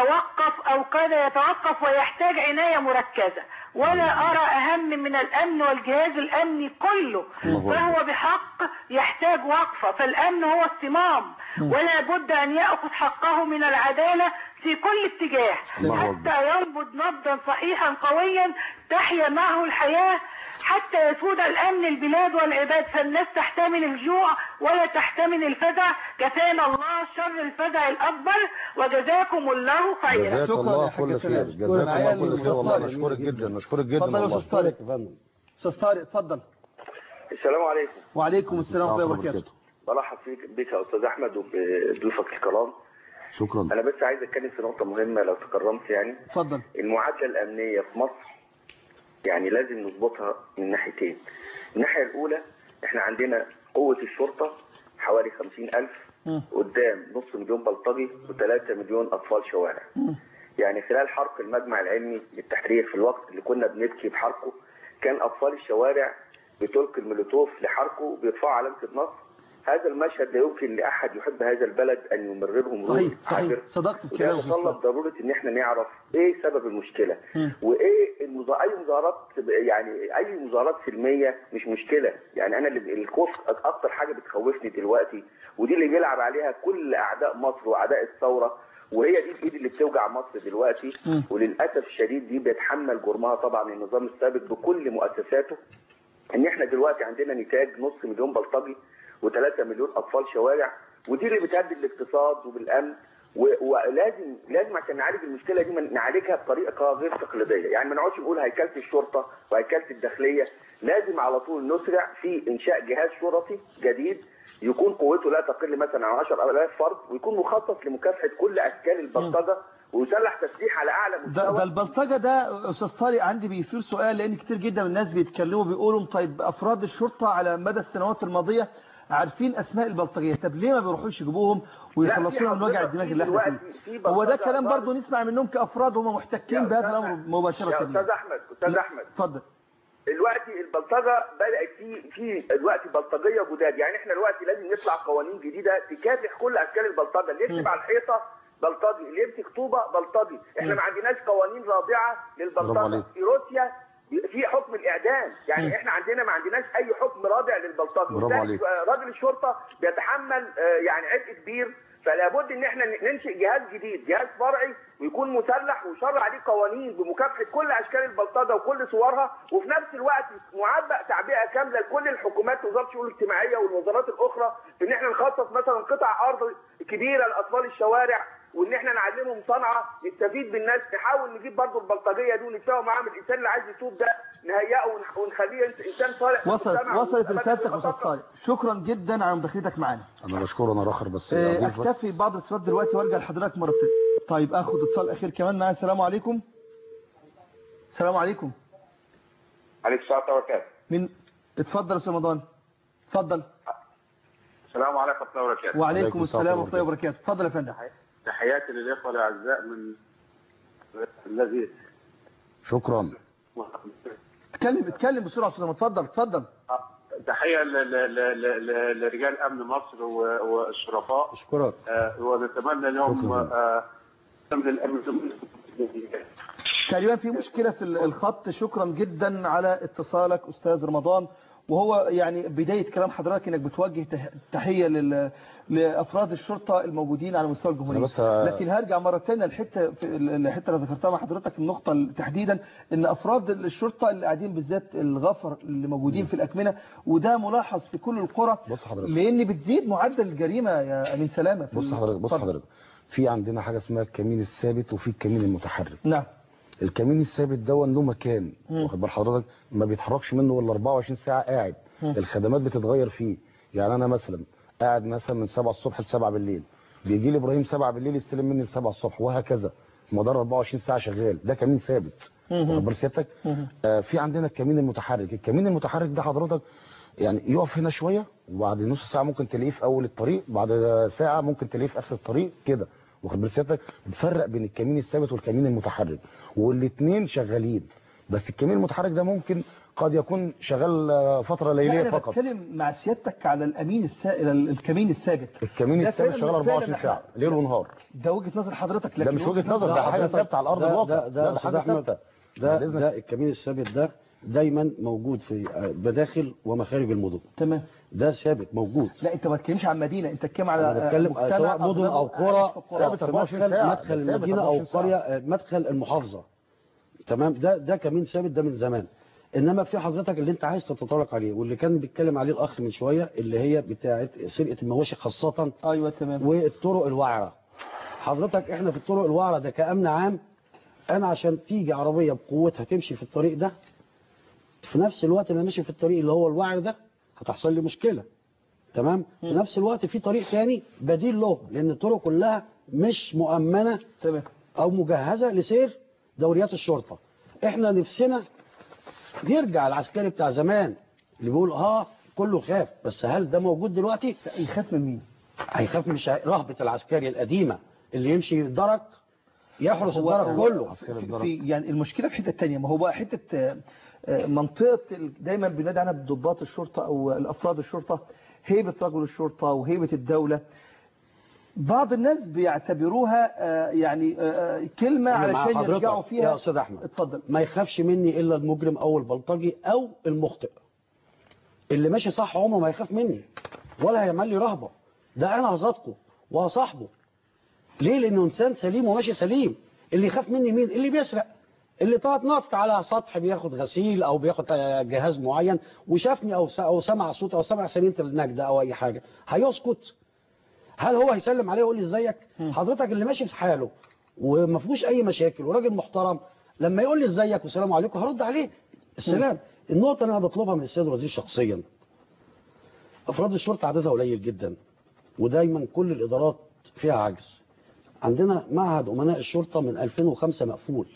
توقف أو كاد يتوقف ويحتاج عناية مركزة ولا أرى أهم من الأمن والجهاز الأمني كله فهو بحق يحتاج وقفة فالأمن هو الصمام ولا بد أن يأخذ حقه من العدالة في كل اتجاه الله حتى ينبض نبضا صحيحا قويا تحيا معه الحياة حتى يسود الأمن البلاد والعباد فالناس تحتمل الجوع ولا تحتمل الفزع كفانا الله شر الفزع الأكبر وجزاكم الله خيرا جزاك شكراً الله يا حاج كل سلام. خير جزاك معايا الله كل الأستاذ خير والله طارق. مشكورك جدا مشكورك جدا اتفضل يا والله استاذ طارق يا فندم استاذ طارق اتفضل السلام عليكم وعليكم السلام ورحمه الله وبركاته برحب فيك بك يا استاذ احمد وبضيوفك الكرام شكرا انا بس عايز اتكلم في نقطه مهمه لو تكرمت يعني اتفضل المعادله الامنيه في مصر يعني لازم نظبطها من ناحيتين الناحيه الاولى احنا عندنا قوه الشرطه حوالي خمسين ألف مم. قدام نص مليون بلطجي وثلاثة مليون أطفال شوارع يعني خلال حرق المجمع العلمي للتحرير في الوقت اللي كنا بنبكي بحرقه كان أطفال الشوارع بتلقي المولوتوف لحرقه وبيرفعوا علامة النصر هذا المشهد لا يمكن لأحد يحب هذا البلد أن يمررهم صحيح روح صحيح عابر. صدقت في وده كلامك يتطلب بالظبط. ضروره ان احنا نعرف ايه سبب المشكله مم. وايه المظا... اي مظاهرات يعني اي مظاهرات سلميه مش مشكله يعني انا اللي الخوف اكتر حاجه بتخوفني دلوقتي ودي اللي بيلعب عليها كل اعداء مصر واعداء الثوره وهي دي الايد اللي بتوجع مصر دلوقتي مم. وللاسف الشديد دي بيتحمل جرمها طبعا النظام السابق بكل مؤسساته ان احنا دلوقتي عندنا نتاج نص مليون بلطجي و3 مليون اطفال شوارع ودي اللي بتهدد الاقتصاد وبالامن و- ولازم لازم عشان نعالج المشكله دي من- نعالجها بطريقه غير تقليديه يعني ما نقعدش نقول هيكله الشرطه وهيكله الداخليه لازم على طول نسرع في انشاء جهاز شرطي جديد يكون قوته لا تقل مثلا عن 10000 فرد ويكون مخصص لمكافحه كل اشكال البلطجه ويسلح تسليح على اعلى ده, مستوى ده البلطجة ده أستاذ طارق عندي بيثير سؤال لأن كتير جدا من الناس بيتكلموا بيقولوا طيب أفراد الشرطة على مدى السنوات الماضية عارفين أسماء البلطجية طب ليه ما بيروحوش يجيبوهم ويخلصوا لهم من وجع الدماغ اللي احنا دلوقتي فيه في هو ده بلطجة كلام ضارب. برضه نسمع منهم كأفراد هم محتكين يا بهذا أستاذ الأمر أحمد. مباشرة يا استاذ احمد استاذ احمد اتفضل دلوقتي البلطجه بدات في في دلوقتي بلطجيه جداد يعني احنا دلوقتي لازم نطلع قوانين جديده تكافح كل اشكال البلطجه اللي يكتب على الحيطه بلطجي اللي يمسك طوبه بلطجي احنا ما عندناش قوانين رادعه برافو للبلطجه عليك. في روسيا في حكم الاعدام يعني احنا عندنا ما عندناش اي حكم رادع للبلطجه برافو وبالتالي عليك. راجل الشرطه بيتحمل آه، يعني عبء كبير فلا بد ان احنا ننشئ جهاز جديد جهاز فرعي ويكون مسلح ويشرع عليه قوانين بمكافحه كل اشكال البلطجه وكل صورها وفي نفس الوقت معبأ تعبئه كامله لكل الحكومات وزاره الشؤون الاجتماعيه والوزارات الاخرى في ان احنا نخصص مثلا قطع ارض كبيره لاطفال الشوارع وان احنا نعلمهم صنعه نستفيد بالناس نحاول نجيب برضه البلطجيه دي ونتفاهم معاهم الانسان اللي عايز يتوب ده نهيئه ونح- ونخليه انسان صالح في وصلت المجتمع وصلت ويبقى رسالتك بدل استاذ طارق شكرا جدا على مداخلتك معانا انا بشكره انا راخر بس آه، أضيف بس- اكتفي بعض الاتصالات دلوقتي وارجع لحضرتك مرة تانية. طيب اخد اتصال اخير كمان معايا السلام عليكم السلام عليكم عليك الصلاة والبركاته من اتفضل يا استاذ رمضان اتفضل السلام عليكم ورحمة الله وبركاته وعليكم السلام ورحمه الله وبركاته اتفضل يا فندم تحياتي للإخوة الأعزاء من الذي شكرا اتكلم اتكلم بسرعه يا استاذ رمضان. اتفضل اتفضل تحية ل- ل- ل- ل- لرجال أمن مصر و- والشرفاء اشكرك آه، ونتمنى لهم شكراً. آه، من الأمن تقريبا في مشكلة في الخط شكرا جدا على اتصالك أستاذ رمضان وهو يعني بداية كلام حضرتك انك بتوجه ته- تحية لل... لأفراد الشرطة الموجودين على مستوى الجمهورية أنا بس ه- لكن هرجع مرة ثانيه الحتة في الحتة اللي ذكرتها مع حضرتك النقطة تحديدا ان أفراد الشرطة اللي قاعدين بالذات الغفر اللي موجودين في الأكمنة وده ملاحظ في كل القرى بص حضرتك. لأن بتزيد معدل الجريمة يا أمين سلامة في بص ال- حضرتك بص اتفضل. حضرتك في عندنا حاجه اسمها الكمين الثابت وفي الكمين المتحرك نعم الكمين الثابت ده له مكان واخد بال حضرتك ما بيتحركش منه الا 24 ساعه قاعد الخدمات بتتغير فيه يعني انا مثلا قاعد مثلا من 7 الصبح ل 7 بالليل بيجي لي ابراهيم 7 بالليل يستلم مني ل 7 الصبح وهكذا مدار 24 ساعه شغال ده كمين ثابت واخد بال سيادتك آه في عندنا الكمين المتحرك الكمين المتحرك ده حضرتك يعني يقف هنا شويه وبعد نص ساعه ممكن تلاقيه في اول الطريق بعد ساعه ممكن تلاقيه في اخر الطريق كده واخد بال سيادتك بتفرق بين الكمين الثابت والكمين المتحرك والاثنين شغالين بس الكمين المتحرك ده ممكن قد يكون شغال آه، فتره لا ليليه أنا فقط بتكلم مع سيادتك على الأمين السائل الكمين الثابت الكمين ده الثابت فعلاً- شغال 24 فعلاً ساعه إحنا- ليل ونهار ده وجهة نظر حضرتك لكن ده مش وجهه نظر ده حاجه ثابته على ارض ده- الواقع ده ده ده أستاذ حاجه أحمد، ثابته ده بعد إذنك. ده الكمين الثابت ده دايما موجود في مداخل ومخارج المدن تمام ده ثابت موجود لا انت ما بتتكلمش عن مدينه انت بتتكلم على انا بتكلم مجتمع سواء مدن أغلبه او قرى عايش في القرى. ثابت في 24 مدخل ساعة. مدخل ثابت المدينه او 24 ساعة. القريه مدخل المحافظه تمام ده ده كمين ثابت ده من زمان انما في حضرتك اللي انت عايز تتطرق عليه واللي كان بيتكلم عليه الاخ من شويه اللي هي بتاعه سرقه المواشي خاصه ايوه تمام والطرق الوعره حضرتك احنا في الطرق الوعره ده كامن عام انا عشان تيجي عربيه بقوتها تمشي في الطريق ده في نفس الوقت اللي أنا ماشي في الطريق اللي هو الوعر ده هتحصل لي مشكله تمام في نفس الوقت في طريق تاني بديل له لان الطرق كلها مش مؤمنه تمام او مجهزه لسير دوريات الشرطه احنا نفسنا يرجع العسكري بتاع زمان اللي بيقول اه كله خاف بس هل ده موجود دلوقتي يخاف من مين هيخاف مش هي- رهبه العسكري القديمه اللي يمشي درك يحرس هو- الدرك هو كله في, في يعني المشكله في حته تانية ما هو بقى حته آه، آه، منطقه ال- دايما بنادي عنها بضباط الشرطه او الافراد الشرطه هيبه رجل الشرطه وهيبه الدوله بعض الناس بيعتبروها آه، يعني آه، آه، كلمه أنا مع علشان حضرتك يرجعوا يا فيها استاذ احمد اتفضل ما يخافش مني الا المجرم او البلطجي او المخطئ اللي ماشي صح عمره ما يخاف مني ولا هيعمل لي رهبه ده انا هصادقه وهصاحبه ليه لانه انسان سليم وماشي سليم اللي يخاف مني مين اللي بيسرق اللي طلعت نطت على سطح بياخد غسيل او بياخد جهاز معين وشافني او س- او سمع صوت او سمع سمينه النجده او اي حاجه هيسكت هل هو هيسلم عليه ويقول لي ازيك حضرتك اللي ماشي في حاله وما فيهوش اي مشاكل وراجل محترم لما يقول لي ازيك والسلام عليكم هرد عليه السلام النقطه اللي انا بطلبها من السيد الوزير شخصيا افراد الشرطه عددها قليل جدا ودايما كل الادارات فيها عجز عندنا معهد امناء الشرطه من 2005 مقفول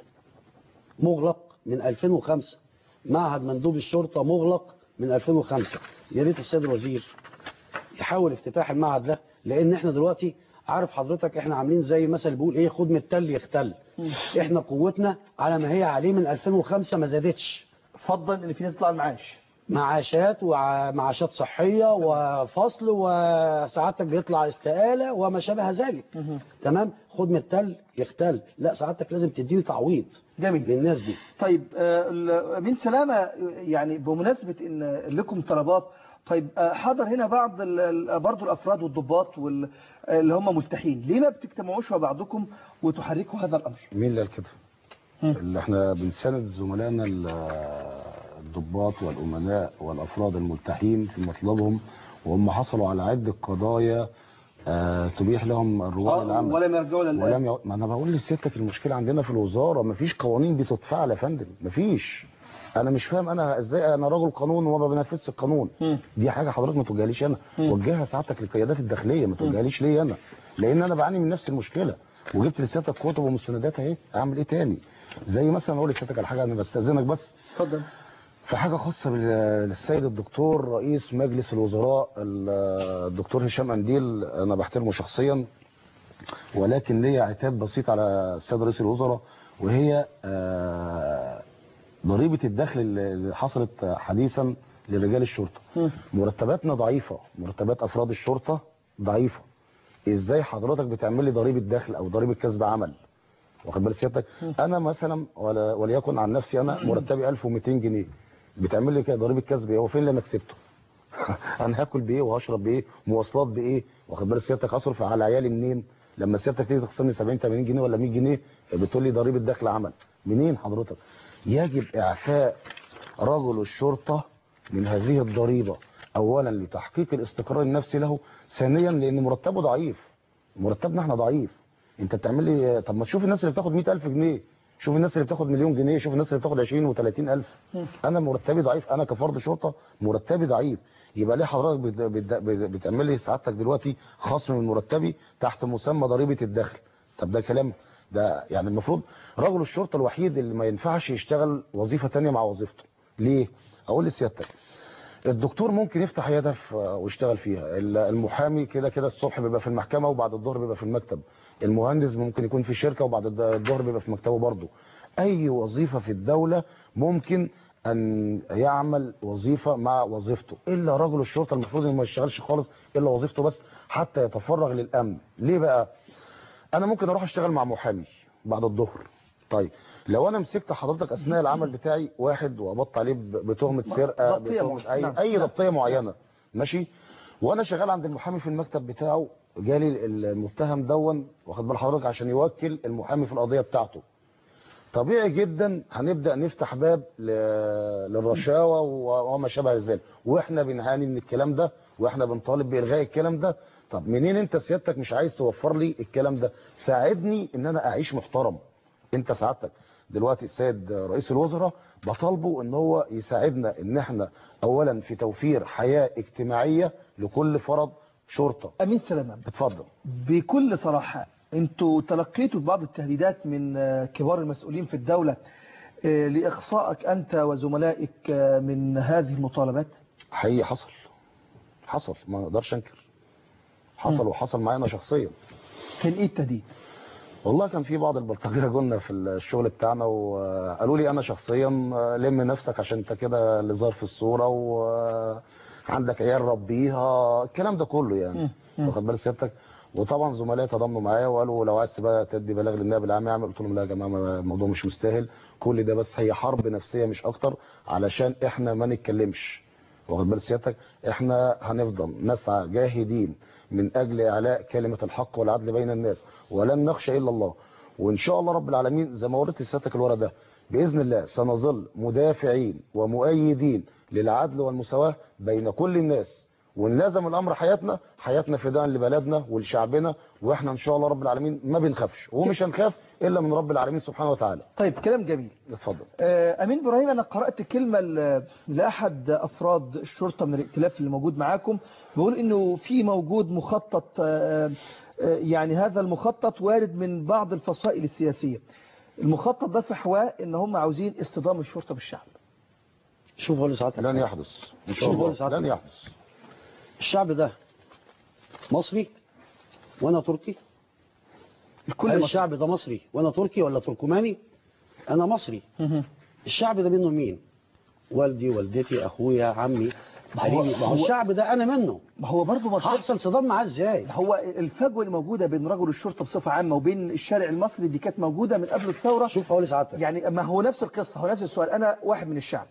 مغلق من 2005 معهد مندوب الشرطه مغلق من 2005 يا ريت السيد الوزير يحاول افتتاح المعهد ده لان احنا دلوقتي عارف حضرتك احنا عاملين زي مثل بيقول ايه خد من التل يختل احنا قوتنا على ما هي عليه من 2005 ما زادتش فضلا ان في ناس تطلع المعاش معاشات ومعاشات صحية وفصل وسعادتك بيطلع استقالة وما شابه ذلك تمام خد من التل يختل لا سعادتك لازم تديني تعويض جميل للناس دي طيب آه، ال- امين سلامه يعني بمناسبه ان لكم طلبات طيب آه، حضر هنا بعض ال- ال- برضو الافراد والضباط وال- اللي هم ملتحين ليه ما بتجتمعوش مع بعضكم وتحركوا هذا الامر مين اللي قال كده اللي احنا بنساند زملائنا ال- الضباط والامناء والافراد الملتحين في مطلبهم وهم حصلوا على عده قضايا آه، تبيح لهم الرواد آه، العمل ولم يرجعوا للآن. ولم يع... ما انا بقول لسيادتك المشكله عندنا في الوزاره مفيش قوانين بتتفعل يا فندم مفيش انا مش فاهم انا ازاي انا راجل قانون وما بنفذش القانون دي حاجه حضرتك ما توجهليش انا وجهها سعادتك للقيادات الداخليه ما توجهليش ليا انا لان انا بعاني من نفس المشكله وجبت لسيادتك كتب ومستندات اهي اعمل ايه تاني زي مثلا اقول لسيادتك على حاجه انا بستاذنك بس اتفضل في حاجه خاصه بال- بالسيد الدكتور رئيس مجلس الوزراء ال- الدكتور هشام انديل انا بحترمه شخصيا ولكن ليا عتاب بسيط على السيد رئيس الوزراء وهي آه، ضريبه الدخل اللي حصلت حديثا لرجال الشرطه مرتباتنا ضعيفه مرتبات افراد الشرطه ضعيفه ازاي حضرتك بتعمل لي ضريبه دخل او ضريبه كسب عمل واخد بال سيادتك انا مثلا ولا وليكن عن نفسي انا مرتبي 1200 جنيه بتعمل لي كده ضريبه كسب ايه هو فين اللي انا كسبته انا هاكل بايه وهشرب بايه مواصلات بايه واخد بال سيادتك هصرف على عيالي منين لما سيادتك تيجي تخصم لي 70 80 جنيه ولا 100 جنيه بتقول لي ضريبه دخل عمل منين حضرتك يجب اعفاء رجل الشرطه من هذه الضريبه اولا لتحقيق الاستقرار النفسي له ثانيا لان مرتبه ضعيف مرتبنا احنا ضعيف انت بتعمل لي طب ما تشوف الناس اللي بتاخد 100000 جنيه شوف الناس اللي بتاخد مليون جنيه شوف الناس اللي بتاخد 20 و30 الف انا مرتبي ضعيف انا كفرد شرطه مرتبي ضعيف يبقى ليه حضرتك بت- بت- بت- بتعمل لي سعادتك دلوقتي خصم من مرتبي تحت مسمى ضريبه الدخل طب ده كلام ده يعني المفروض رجل الشرطه الوحيد اللي ما ينفعش يشتغل وظيفه تانية مع وظيفته ليه اقول لسيادتك الدكتور ممكن يفتح عياده في- ويشتغل فيها ال- المحامي كده كده الصبح بيبقى في المحكمه وبعد الظهر بيبقى في المكتب المهندس ممكن يكون في شركه وبعد الد- الظهر بيبقى في مكتبه برضه اي وظيفه في الدوله ممكن ان يعمل وظيفه مع وظيفته الا رجل الشرطه المفروض انه ما يشتغلش خالص الا وظيفته بس حتى يتفرغ للامن ليه بقى انا ممكن اروح اشتغل مع محامي بعد الظهر طيب لو انا مسكت حضرتك اثناء العمل بتاعي واحد وقبضت عليه ب- بتهمه سرقه ضبطية بتهمه معينة. اي نعم. اي ضبطيه معينه ماشي وانا شغال عند المحامي في المكتب بتاعه جالي المتهم دون واخد بال حضرتك عشان يوكل المحامي في القضيه بتاعته طبيعي جدا هنبدا نفتح باب ل- للرشاوى و- وما شابه ذلك واحنا بنعاني من الكلام ده واحنا بنطالب بالغاء الكلام ده طب منين انت سيادتك مش عايز توفر لي الكلام ده ساعدني ان انا اعيش محترم انت سعادتك دلوقتي السيد رئيس الوزراء بطالبه ان هو يساعدنا ان احنا اولا في توفير حياه اجتماعيه لكل فرد شرطه امين سلامه اتفضل بكل صراحة انتوا تلقيتوا بعض التهديدات من آه، كبار المسؤولين في الدولة آه، لإقصائك أنت وزملائك آه، من هذه المطالبات حقيقي حصل حصل ما اقدرش انكر حصل وحصل معايا انا شخصيا كان إيه التهديد؟ والله كان في بعض البلطجيه جولنا في الشغل بتاعنا وقالوا لي انا شخصيا لم نفسك عشان انت كده اللي ظاهر في الصوره وعندك عيال ربيها الكلام ده كله يعني واخد بال سيادتك وطبعا زملائي تضامنوا معايا وقالوا لو عايز تبقى تدي بلاغ للنائب العام يعمل قلت لهم لا يا جماعه الموضوع مش مستاهل كل ده بس هي حرب نفسيه مش اكتر علشان احنا ما نتكلمش واخد بال سيادتك احنا هنفضل نسعى جاهدين من اجل اعلاء كلمه الحق والعدل بين الناس ولن نخشى الا الله وان شاء الله رب العالمين زي ما وريت لسيادتك الورق ده باذن الله سنظل مدافعين ومؤيدين للعدل والمساواه بين كل الناس وان لازم الامر حياتنا حياتنا فداء لبلدنا ولشعبنا واحنا ان شاء الله رب العالمين ما بنخافش ومش هنخاف الا من رب العالمين سبحانه وتعالى طيب كلام جميل اتفضل آه، أمين إبراهيم أنا قرأت كلمة ل- لأحد أفراد الشرطة من الائتلاف اللي موجود معاكم بيقول إنه في موجود مخطط آه، آه، يعني هذا المخطط وارد من بعض الفصائل السياسية المخطط ده في حواه إن هم عاوزين اصطدام الشرطة بالشعب شوف هو ساعتك لن يحدث ان شاء شوف هو الله ساعتك. لن يحدث الشعب ده مصري وانا تركي الكل هل مصري. الشعب ده مصري وانا تركي ولا تركماني انا مصري الشعب ده منه مين والدي والدتي اخويا عمي ما هو- قريبي ما هو هو- الشعب ده انا منه ما هو برضه ما هحصل صدام معاه ازاي هو الفجوه اللي موجوده بين رجل الشرطه بصفه عامه وبين الشارع المصري دي كانت موجوده من قبل الثوره شوف هقول لسعادتك يعني ما هو نفس القصه هو نفس السؤال انا واحد من الشعب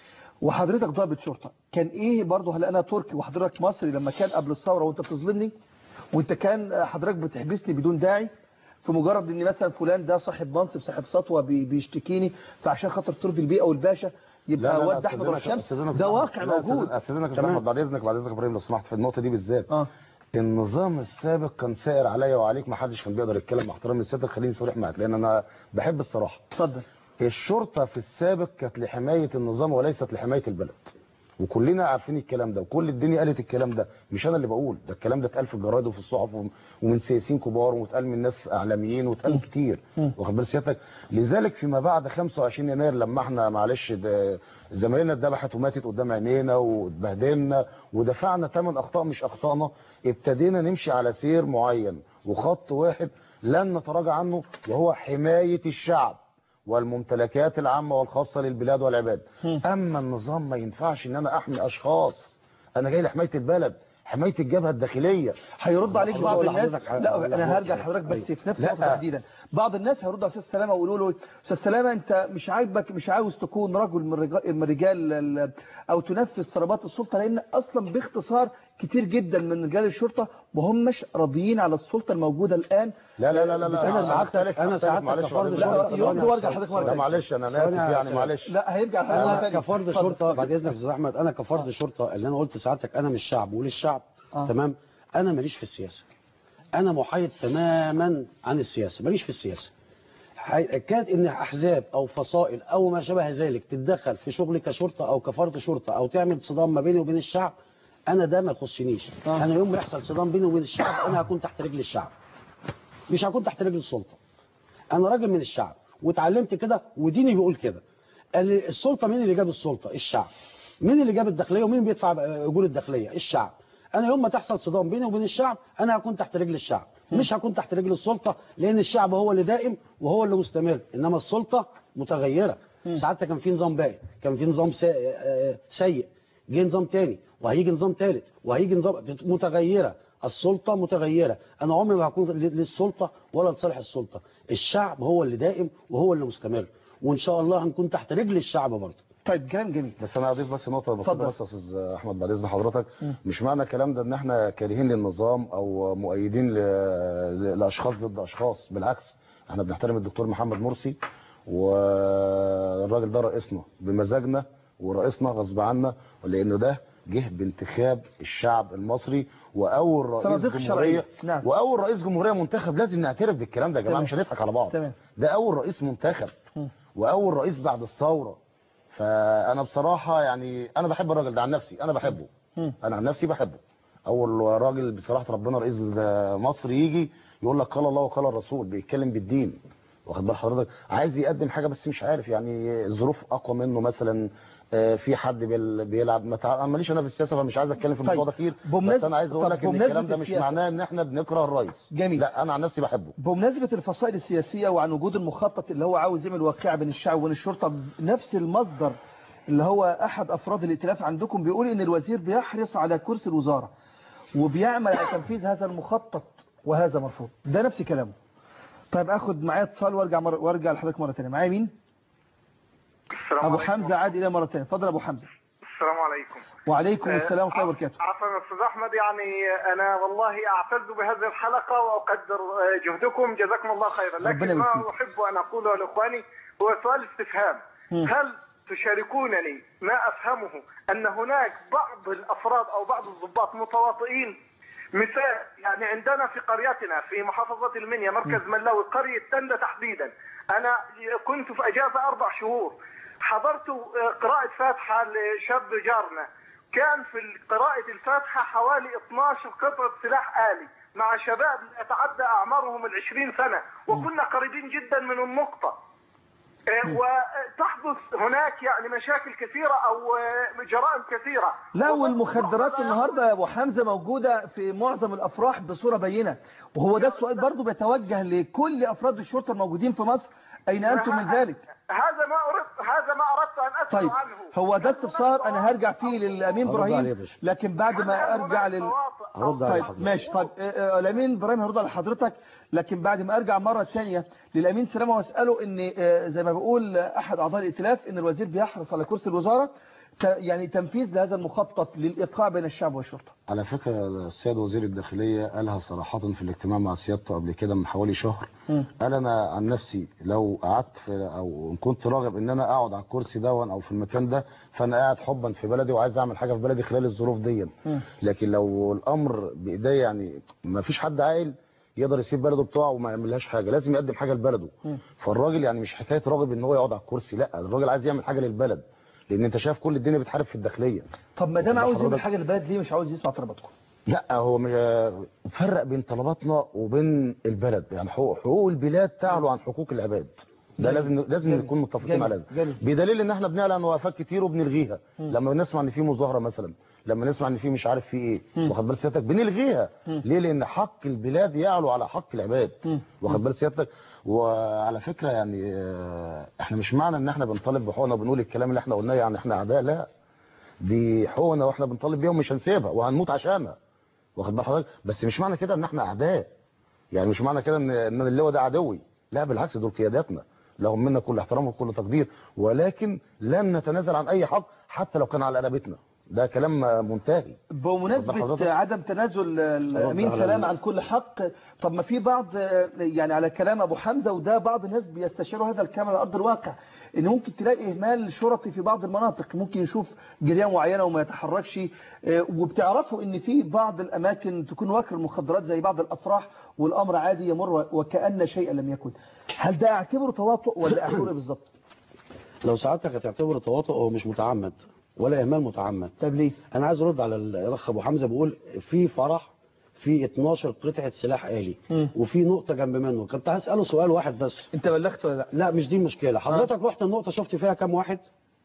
وحضرتك ضابط شرطه كان ايه برضه هل انا تركي وحضرتك مصري لما كان قبل الثوره وانت بتظلمني وانت كان حضرتك بتحبسني بدون داعي في مجرد ان مثلا فلان ده صاحب منصب صاحب سطوه بي- بيشتكيني فعشان خاطر ترضي البيئه او الباشا يبقى ود احمد ابو الشمس ده واقع موجود استاذنك يا تمام. احمد بعد اذنك بعد اذنك يا ابراهيم لو سمحت في النقطه دي بالذات اه النظام السابق كان سائر عليا وعليك ما حدش كان بيقدر يتكلم مع احترامي لسيادتك خليني صريح معاك لان انا بحب الصراحه اتفضل الشرطه في السابق كانت لحمايه النظام وليست لحمايه البلد وكلنا عارفين الكلام ده وكل الدنيا قالت الكلام ده مش انا اللي بقول ده الكلام ده اتقال في الجرايد وفي الصحف وم- ومن سياسيين كبار واتقال من ناس اعلاميين واتقال كتير واخد بال سيادتك لذلك فيما بعد 25 يناير لما احنا معلش ده زمايلنا اتذبحت وماتت قدام عينينا واتبهدلنا ودفعنا ثمن اخطاء مش اخطائنا ابتدينا نمشي على سير معين وخط واحد لن نتراجع عنه وهو حمايه الشعب والممتلكات العامة والخاصة للبلاد والعباد أما النظام ما ينفعش إن أنا أحمي أشخاص أنا جاي لحماية البلد حماية الجبهة الداخلية هيرد عليك بعض أقول الناس لحضرتك- لا أقول انا هرجع لحضرتك- لحضرتك بس في نفس لا. النقطه تحديدا بعض الناس هيردوا على استاذ سلامه ويقولوا له استاذ سلامه انت مش عاجبك مش عاوز تكون رجل من رجال من رجال ال- او تنفذ طلبات السلطه لان اصلا باختصار كتير جدا من رجال الشرطه ما همش راضيين على السلطه الموجوده الان لا لا لا لا, لا أنا ساعات- أختلف- أنا أختلف، ساعات معلش كفرد معلش. شرطة- لا ثواني وارجع يا لحضرتك أستاذ- مرة لا تانية. معلش أنا ثواني آسف يا يعني أستاذ- معلش لا هيرجع لحضرتك مرة انا تانية. كفرد اتفضل. شرطه بعد اذنك يا استاذ احمد انا كفرد شرطه اللي انا قلت سعادتك انا مش شعب وللشعب آه. تمام انا ماليش في السياسه انا محايد تماما عن السياسه ماليش في السياسه حي- كاد ان احزاب او فصائل او ما شابه ذلك تتدخل في شغلي كشرطه او كفرد شرطه او تعمل صدام ما بيني وبين الشعب انا ده ما يخصنيش آه. انا يوم ما يحصل صدام بيني وبين الشعب انا هكون تحت رجل الشعب مش هكون تحت رجل السلطه انا راجل من الشعب واتعلمت كده وديني بيقول كده قال لي السلطه مين اللي جاب السلطه الشعب مين اللي جاب الداخليه ومين بيدفع اجور الداخليه الشعب انا يوم ما تحصل صدام بيني وبين الشعب انا هكون تحت رجل الشعب مش هكون تحت رجل السلطه لان الشعب هو اللي دائم وهو اللي مستمر انما السلطه متغيره ساعتها كان في نظام باقي كان في نظام سا- آه، سيء جه نظام تاني وهيجي نظام تالت وهيجي نظام متغيره السلطه متغيره انا عمري ما هكون للسلطه ولا لصالح السلطه الشعب هو اللي دائم وهو اللي مستمر وان شاء الله هنكون تحت رجل الشعب برضه طيب كلام جميل بس انا اضيف بس نقطه بسيطه اتفضل. بس يا استاذ احمد بعد اذن حضرتك مش معنى الكلام ده ان احنا كارهين للنظام او مؤيدين ل- ل- لاشخاص ضد اشخاص بالعكس احنا بنحترم الدكتور محمد مرسي والراجل ده رئيسنا بمزاجنا ورئيسنا غصب عنا لانه ده جه بانتخاب الشعب المصري واول رئيس صناديق جمهوريه شرعية. نعم. واول رئيس جمهوريه منتخب لازم نعترف بالكلام ده يا جماعه تمام. مش هنضحك على بعض تمام. ده اول رئيس منتخب واول رئيس بعد الثوره فانا بصراحه يعني انا بحب الراجل ده عن نفسي انا بحبه انا عن نفسي بحبه اول راجل بصراحه ربنا رئيس مصر يجي يقول لك قال الله وقال الرسول بيتكلم بالدين واخد بال حضرتك عايز يقدم حاجه بس مش عارف يعني الظروف اقوى منه مثلا آه، في حد بيل- بيلعب ما تع- ماليش انا في السياسه فمش عايز اتكلم في الموضوع ده كتير بس بمناسبة- انا عايز اقول طب لك ان بمناسبة الكلام ده مش السياسة. معناه ان احنا بنكره الرئيس جميل. لا انا عن نفسي بحبه بمناسبة الفصائل السياسية وعن وجود المخطط اللي هو عاوز يعمل واقعة بين الشعب وبين الشرطة نفس المصدر اللي هو أحد أفراد الائتلاف عندكم بيقول إن الوزير بيحرص على كرسي الوزارة وبيعمل على تنفيذ هذا المخطط وهذا مرفوض ده نفس كلامه طيب اخد معايا اتصال وارجع مر... وارجع لحضرتك مره ثانيه معايا مين السلام ابو عليكم. حمزه عاد الى مره ثانيه اتفضل ابو حمزه السلام عليكم وعليكم آه، السلام ورحمه الله وبركاته عفوا استاذ احمد يعني انا والله اعتز بهذه الحلقه واقدر آه، جهدكم جزاكم الله خيرا ربنا لكن ما يبارك احب ان اقوله لاخواني هو سؤال استفهام مم. هل تشاركونني ما افهمه ان هناك بعض الافراد او بعض الضباط متواطئين مثال يعني عندنا في قريتنا في محافظة المنيا مركز ملاوي قرية تندة تحديدا أنا كنت في أجازة أربع شهور حضرت آه، قراءة فاتحة لشاب جارنا كان في قراءة الفاتحة حوالي 12 قطعة سلاح آلي مع شباب يتعدى أعمارهم العشرين سنة وكنا قريبين جدا من النقطة آه، وتحدث هناك يعني مشاكل كثيرة أو آه، جرائم كثيرة لا والمخدرات النهارده يا ابو حمزه موجوده في معظم الافراح بصوره بينه وهو ده السؤال برضو بيتوجه لكل افراد الشرطه الموجودين في مصر اين انتم من ذلك هذا ما أردت هذا ما أردت أن أسأل طيب عنه هو ده استفسار انا هرجع فيه للامين هرد عليه يا ابراهيم باشا. لكن بعد ما ارجع لل هرد على طيب حضرتك ماشي طيب آه، آه، الامين ابراهيم هرد على حضرتك لكن بعد ما ارجع مره ثانيه للامين سلامه واساله ان آه، زي ما بقول آه، احد اعضاء الائتلاف ان الوزير بيحرص على كرسي الوزاره ت- يعني تنفيذ لهذا المخطط للايقاع بين الشعب والشرطه على فكرة السيد وزير الداخلية قالها صراحة في الاجتماع مع سيادته قبل كده من حوالي شهر قال أنا عن نفسي لو قعدت في أو إن كنت راغب إن أنا أقعد على الكرسي ده أو في المكان ده فأنا قاعد حبا في بلدي وعايز أعمل حاجة في بلدي خلال الظروف دي لكن لو الأمر بإيديا يعني ما فيش حد عاقل يقدر يسيب بلده بتوعه وما يعملهاش حاجة لازم يقدم حاجة لبلده فالراجل يعني مش حكاية راغب إن هو يقعد على الكرسي لا الراجل عايز يعمل حاجة للبلد لأن أنت شايف كل الدنيا بتحارب في الداخلية طب ما دام واخد عاوز يعمل حضرتك؟ حاجه للبلد ليه مش عاوز يسمع طلباتكم لا هو مش فرق بين طلباتنا وبين البلد يعني حقوق, حقوق البلاد تعلو عن حقوق العباد ده لازم لازم جميل. نكون متفقين جميل. على ده جميل. بدليل ان احنا بنعلن وقفات كتير وبنلغيها لما نسمع ان في مظاهره مثلا لما نسمع ان في مش عارف في ايه واخد بال سيادتك بنلغيها ليه لان حق البلاد يعلو على حق العباد واخد بال سيادتك وعلى فكره يعني آه، احنا مش معنى ان احنا بنطالب بحقوقنا وبنقول الكلام اللي احنا قلناه يعني احنا اعداء لا دي حقوقنا واحنا بنطالب بيها ومش هنسيبها وهنموت عشانها واخد بال حضرتك بس مش معنى كده ان احنا اعداء يعني مش معنى كده ان ان اللواء ده عدوي لا بالعكس دول قياداتنا لهم منا كل احترام وكل تقدير ولكن لن نتنازل عن اي حق حتى لو كان على رقبتنا ده كلام منتهي واخد بال بمناسبة حضرتك؟ عدم تنازل الأمين على سلام ال- عن كل حق طب ما في بعض آه، يعني على كلام أبو حمزة وده بعض الناس بيستشيروا هذا الكلام على أرض الواقع إن ممكن تلاقي إهمال شرطي في بعض المناطق ممكن يشوف جريان معينة وما يتحركش آه، وبتعرفوا إن في بعض الأماكن تكون واكر المخدرات زي بعض الأفراح والأمر عادي يمر وكأن شيئا لم يكن هل ده أعتبره تواطؤ ولا أعتبره بالظبط؟ لو سعادتك هتعتبره تواطؤ هو مش متعمد ولا اهمال متعمد طب ليه؟ انا عايز ارد على الاخ ابو حمزه بيقول في فرح في 12 قطعه سلاح آلي مم. وفي نقطه جنب منه كنت هساله سؤال واحد بس أنت بلغت ولا لا؟ لا مش دي المشكله حضرتك رحت النقطه شفت فيها كام واحد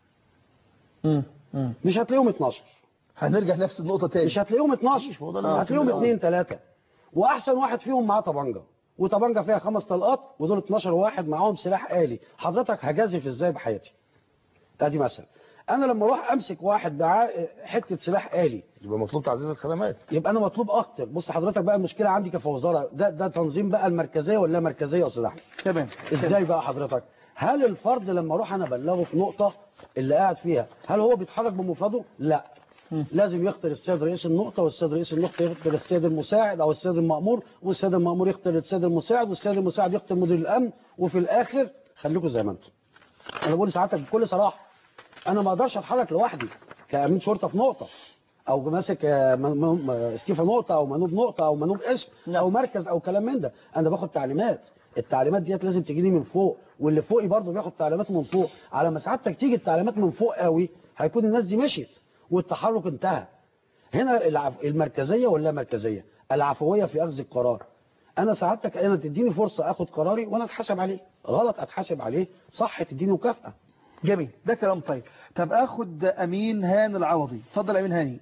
مم. مم. مش هتلاقيهم 12 هنرجع نفس النقطة تاني مش هتلاقيهم 12 هو ده اللي هتلاقيهم بنعتمد اثنين ثلاثه واحسن واحد فيهم معاه طبنجه وطبنجه فيها خمس طلقات ودول 12 واحد معاهم سلاح آلي حضرتك هجازف ازاي بحياتي ادي مثلا انا لما اروح امسك واحد معاه حته سلاح آلي يبقى مطلوب تعزيز الخدمات يبقى انا مطلوب اكتر بص حضرتك بقى المشكله عندي كفوزاره ده ده تنظيم بقى المركزيه ولا مركزيه يا استاذ احمد تمام ازاي بقى حضرتك هل الفرد لما اروح انا ابلغه في نقطه اللي قاعد فيها هل هو بيتحرك بمفرده لا لازم يختار السيد رئيس النقطة والسيد رئيس النقطة يختار السيد المساعد أو السيد المأمور والسيد المأمور يختار السيد المساعد والسيد المساعد يختار مدير الأمن وفي الآخر خليكم زي ما انتم أنا بقول ساعتك بكل صراحة أنا ما أقدرش أتحرك لوحدي كأمين شرطة في نقطة أو ماسك آه، م- م- م- استيفا نقطة أو منوب نقطة أو منوب اسم أو مركز أو كلام من ده أنا باخد تعليمات التعليمات ديت لازم تجيني من فوق واللي فوقي برضه بياخد تعليمات من فوق على ما سعادتك تيجي التعليمات من فوق قوي هيكون الناس دي مشيت والتحرك انتهى هنا العف... المركزية ولا مركزية العفوية في أخذ القرار أنا سعادتك أنا تديني فرصة أخد قراري وأنا أتحاسب عليه غلط أتحاسب عليه صح تديني مكافأة جميل ده كلام طيب طب اخد امين هان العوضي اتفضل امين هاني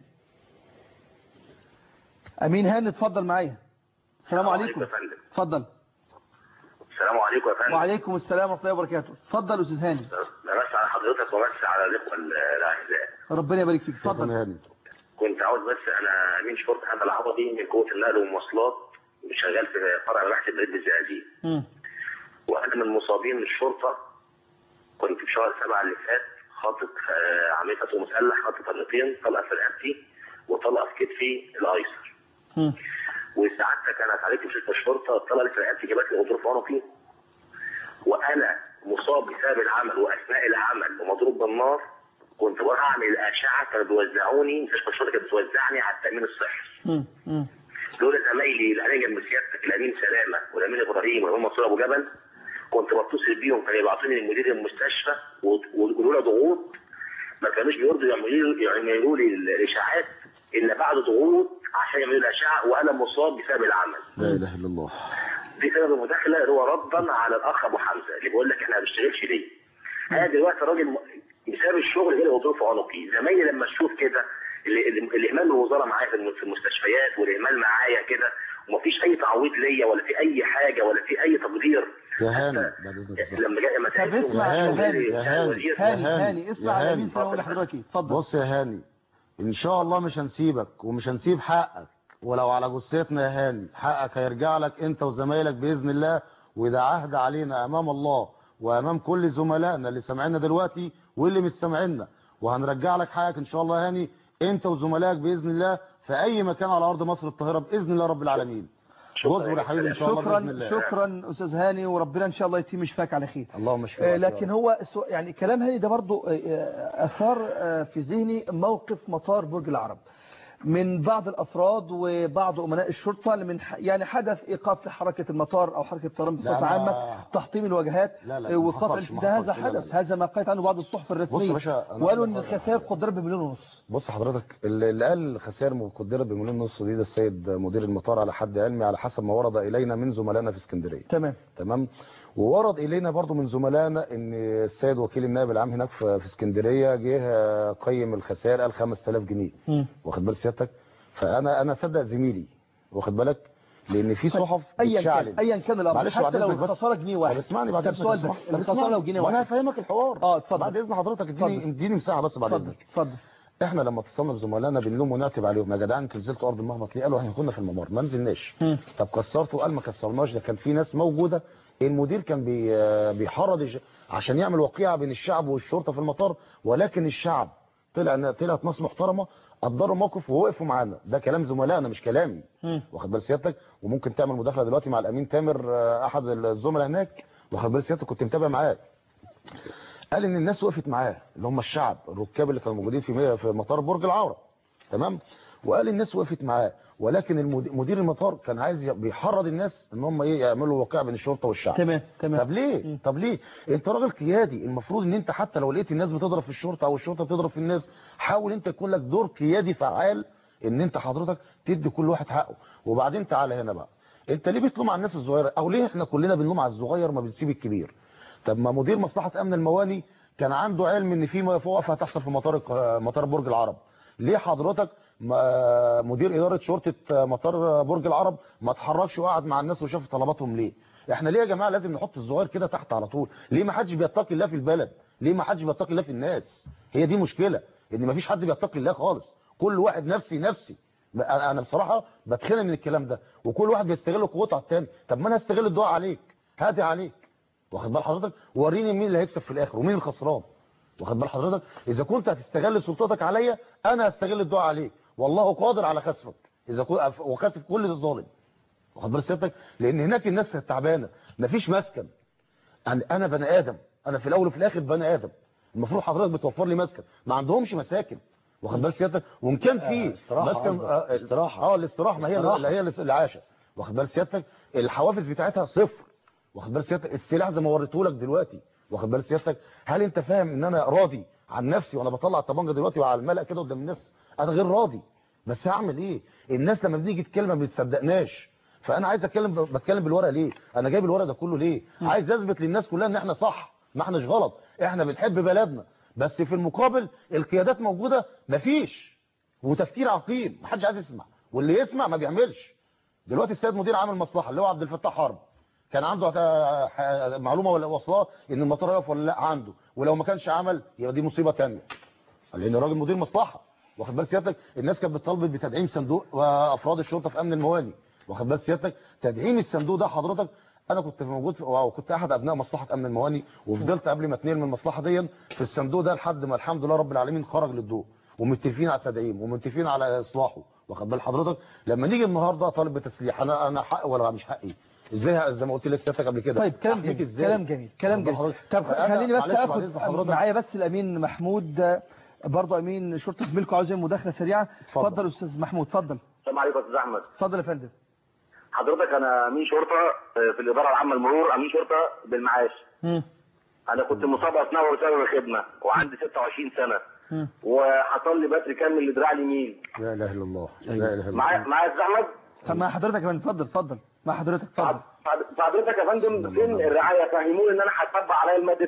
امين هان اتفضل معايا السلام عليكم يا فندم اتفضل السلام عليكم يا فندم وعليكم السلام ورحمه الله وبركاته اتفضل استاذ هاني بمس على حضرتك وبس على الاخوه الاعزاء ربنا يبارك فيك اتفضل اتفضل يا هاني كنت عاوز بس انا امين شرطه هذا العوضي من قوه النقل والمواصلات شغال في فرع بحث البريد الزقازيق مم. وانا من مصابين الشرطه كنت في شهر سبعة اللي فات خاطف آه، عمليه قتل مسلح خاطف طلقتين طلقه في رقبتي وطلقه في كتفي الايسر مم. وسعادتك انا اتعالجت في مستشفى الشرطه الطلقه اللي في رقبتي جابت لي غضروف عنقي وانا مصاب بسبب العمل واثناء العمل ومضروب بالنار كنت بروح اعمل اشعه كانوا بيوزعوني مستشفى الشرطه كانت بتوزعني على التامين الصحي مم. مم. دول زمايلي اللي انا جنب سيادتك الامين سلامه والامين ابراهيم والامين منصور ابو جبل كنت بتصل بيهم كانوا يبعتوني لمدير المستشفى ويقولوا لي ضغوط ما كانوش بيرضوا يعملوا لي يعملوا لي الاشاعات الا بعد ضغوط عشان يعملوا لي اشعه وانا مصاب بسبب العمل لا اله الا الله دي سبب المداخله اللي هو ردا على الاخ ابو حمزه اللي بيقول لك احنا ما بنشتغلش ليه؟ انا دلوقتي راجل م- بسبب الشغل جالي غضروف عنقي زمايلي لما تشوف كده ال- ال- الاهمال من الوزاره معايا في الم- في المستشفيات والاهمال معايا كده ومفيش اي تعويض ليا ولا في اي حاجه ولا في اي تقدير يا هاني بعد اذنك يا لما جاء طب مسألة اسمع يا هاني، هاني يا هاني، وزير- يا هاني هاني، هاني اسمع يا على هاني. مين سنة لحضرتك إيه؟ اتفضل بص يا هاني ان شاء الله مش هنسيبك ومش هنسيب حقك ولو على جثتنا يا هاني حقك هيرجع لك انت وزمايلك باذن الله وده عهد علينا امام الله وامام كل زملائنا اللي سامعيننا دلوقتي واللي مش سامعيننا وهنرجع لك حقك ان شاء الله يا هاني انت وزملائك باذن الله في اي مكان على ارض مصر الطاهره باذن الله رب العالمين واصبر يا حبيبي ان شاء الله باذن شكرا الله شكرا استاذ هاني وربنا ان شاء الله يتم شفاك على خير اللهم اشفي آه، وعافية. لكن هو السو- يعني كلام هاني ده برضو آه، آه، اثار آه، في ذهني موقف مطار برج العرب من بعض الافراد وبعض امناء الشرطه من ح- يعني حدث ايقاف لحركه المطار او حركه الطيران بصفه لا، ما- عامه تحطيم الواجهات لا، لا، آه، ما وقطع حصلش، ما ده هذا حصلش، لا، لا، حدث لا. هذا ما قالت عنه بعض الصحف الرسميه بص يا باشا، أنا وقالوا أقول ان لك حاجة. الخسائر قدرت بمليون ونص بص حضرتك اللي اللي قال خسائر مقدره بمليون ونص دي ده السيد مدير المطار على حد علمي على حسب ما ورد الينا من زملائنا في اسكندريه تمام تمام وورد الينا برضو من زملائنا ان السيد وكيل النائب العام هناك في في اسكندريه جه قيم الخسائر قال 5000 جنيه واخد بال سيادتك فانا انا صدق زميلي واخد بالك لان في صحف ايا بتشعل. كان ايا كان الامر معلش بعد حتى لو إذنك بس. الخساره جنيه واحد طب اسمعني بعد طب اذنك سؤال اسمع. بس طب الخساره اسمعني. لو جنيه وانا واحد هفهمك الحوار اه اتفضل بعد اذن حضرتك اديني اتفضل. اديني مساحه بس بعد اتفضل اذنك اتفضل احنا لما اتصلنا بزملائنا بنلوم ونعتب عليهم يا جدعان انتوا نزلتوا ارض المهبط ليه قالوا احنا كنا في الممر ما نزلناش طب كسرتوا قال ما كسرناش ده كان في ناس موجوده المدير كان بي بيحرض الج- عشان يعمل وقيعه بين الشعب والشرطه في المطار ولكن الشعب طلع طلعت ناس محترمه قدروا موقف ووقفوا معانا ده كلام زملائنا مش كلامي واخد بال سيادتك وممكن تعمل مداخله دلوقتي مع الامين تامر آه، احد الزملاء هناك واخد بال سيادتك كنت متابع معاه قال ان الناس وقفت معاه اللي هم الشعب الركاب اللي كانوا موجودين في في مطار برج العرب تمام وقال الناس وقفت معاه ولكن المد- مدير المطار كان عايز ي- بيحرض الناس ان هم ايه يعملوا وقائع بين الشرطه والشعب تمام تمام طب ليه طب ليه انت راجل قيادي المفروض ان انت حتى لو لقيت الناس بتضرب في الشرطه او الشرطه بتضرب في الناس حاول انت يكون لك دور قيادي فعال ان انت حضرتك تدي كل واحد حقه وبعدين تعالى هنا بقى انت ليه بتلوم على الناس الصغيره او ليه احنا كلنا بنلوم على الصغير ما بنسيب الكبير طب ما مدير مصلحه امن المواني كان عنده علم ان في وقفه هتحصل في مطار الق- مطار برج العرب ليه حضرتك ما- مدير اداره شرطه مطار برج العرب ما اتحركش وقعد مع الناس وشاف طلباتهم ليه احنا ليه يا جماعه لازم نحط الصغير كده تحت على طول ليه ما حدش بيتقي الله في البلد ليه ما حدش بيتقي الله في الناس هي دي مشكله ان ما فيش حد بيتقي الله خالص كل واحد نفسي نفسي انا أنا بصراحه بتخنق من الكلام ده وكل واحد بيستغل قوته على التاني طب ما انا استغل الدعاء عليك هادي عليك واخد بال حضرتك وريني مين اللي هيكسب في الاخر ومين الخسران واخد بال حضرتك اذا كنت هتستغل سلطتك عليا انا هستغل الدعاء عليك والله قادر على خسفك اذا كنت وخسف كل الظالم واخد بال سيادتك لان هناك الناس تعبانه مفيش مسكن انا انا بني ادم انا في الاول وفي الاخر بني ادم المفروض حضرتك بتوفر لي مسكن ما عندهمش مساكن واخد بال سيادتك وان كان في استراحة مسكن قصدك. آه، استراحة. اه الاستراحه ما هي استراحة. اللي هي العاشه واخد بال سيادتك الحوافز بتاعتها صفر واخد بال سيادتك السلاح زي ما وريته لك دلوقتي واخد بال سيادتك هل انت فاهم ان انا راضي عن نفسي وانا بطلع الطبنجه دلوقتي وعلى الملأ كده قدام الناس انا غير راضي بس هعمل ايه الناس لما بنيجي تتكلم ما بتصدقناش فانا عايز اتكلم بتكلم بالورقه ليه انا جايب الورقه ده كله ليه عايز اثبت للناس كلها ان احنا صح ما احناش غلط احنا بنحب بلدنا بس في المقابل القيادات موجوده مفيش وتفكير عقيم محدش عايز يسمع واللي يسمع ما بيعملش دلوقتي السيد مدير عام المصلحه اللي هو عبد الفتاح حرب كان عنده آه، ح- معلومه ولا وصلاه ان المطار يقف ولا لا عنده ولو ما كانش عمل يبقى دي مصيبه ثانيه لان الراجل مدير مصلحه واخد بال سيادتك الناس كانت بتطالب بتدعيم صندوق وافراد الشرطه في امن المواني واخد بال سيادتك تدعيم الصندوق ده حضرتك انا كنت موجود في وكنت احد ابناء مصلحه امن المواني وفضلت قبل ما اتنقل من المصلحه دي في الصندوق ده لحد ما الحمد لله رب العالمين خرج للضوء ومتفقين على التدعيم ومتفقين على اصلاحه واخد بال حضرتك لما نيجي النهارده طالب بتسليح انا انا حق ولا مش حقي ازاي زي ما قلت لك سيادتك قبل كده طيب كلام أحميك جميل إزاي؟ كلام جميل كلام واخد بال جميل حضرتك؟ طب فأنا خليني بس معلش بعد اخد إذن حضرتك معايا بس الامين محمود آه، برضه امين شرطه زميلكم عاوز يعمل مداخله سريعه اتفضل. اتفضل يا استاذ محمود اتفضل السلام عليكم يا استاذ احمد اتفضل يا فندم حضرتك انا امين شرطه آه، في الاداره العامه للمرور امين شرطه بالمعاش مم. انا كنت مصاب اثناء وسائل الخدمه وعندي 26 سنه مم. وحصل لي بتر كامل لدراع اليمين لا اله الا الله لا أيوة. اله الا معايا الله معايا يا استاذ احمد طب مع حضرتك يا فندم اتفضل اتفضل مع حضرتك اتفضل فحضرتك يا فندم فين الرعايه فهموني ان انا هتطبق عليا الماده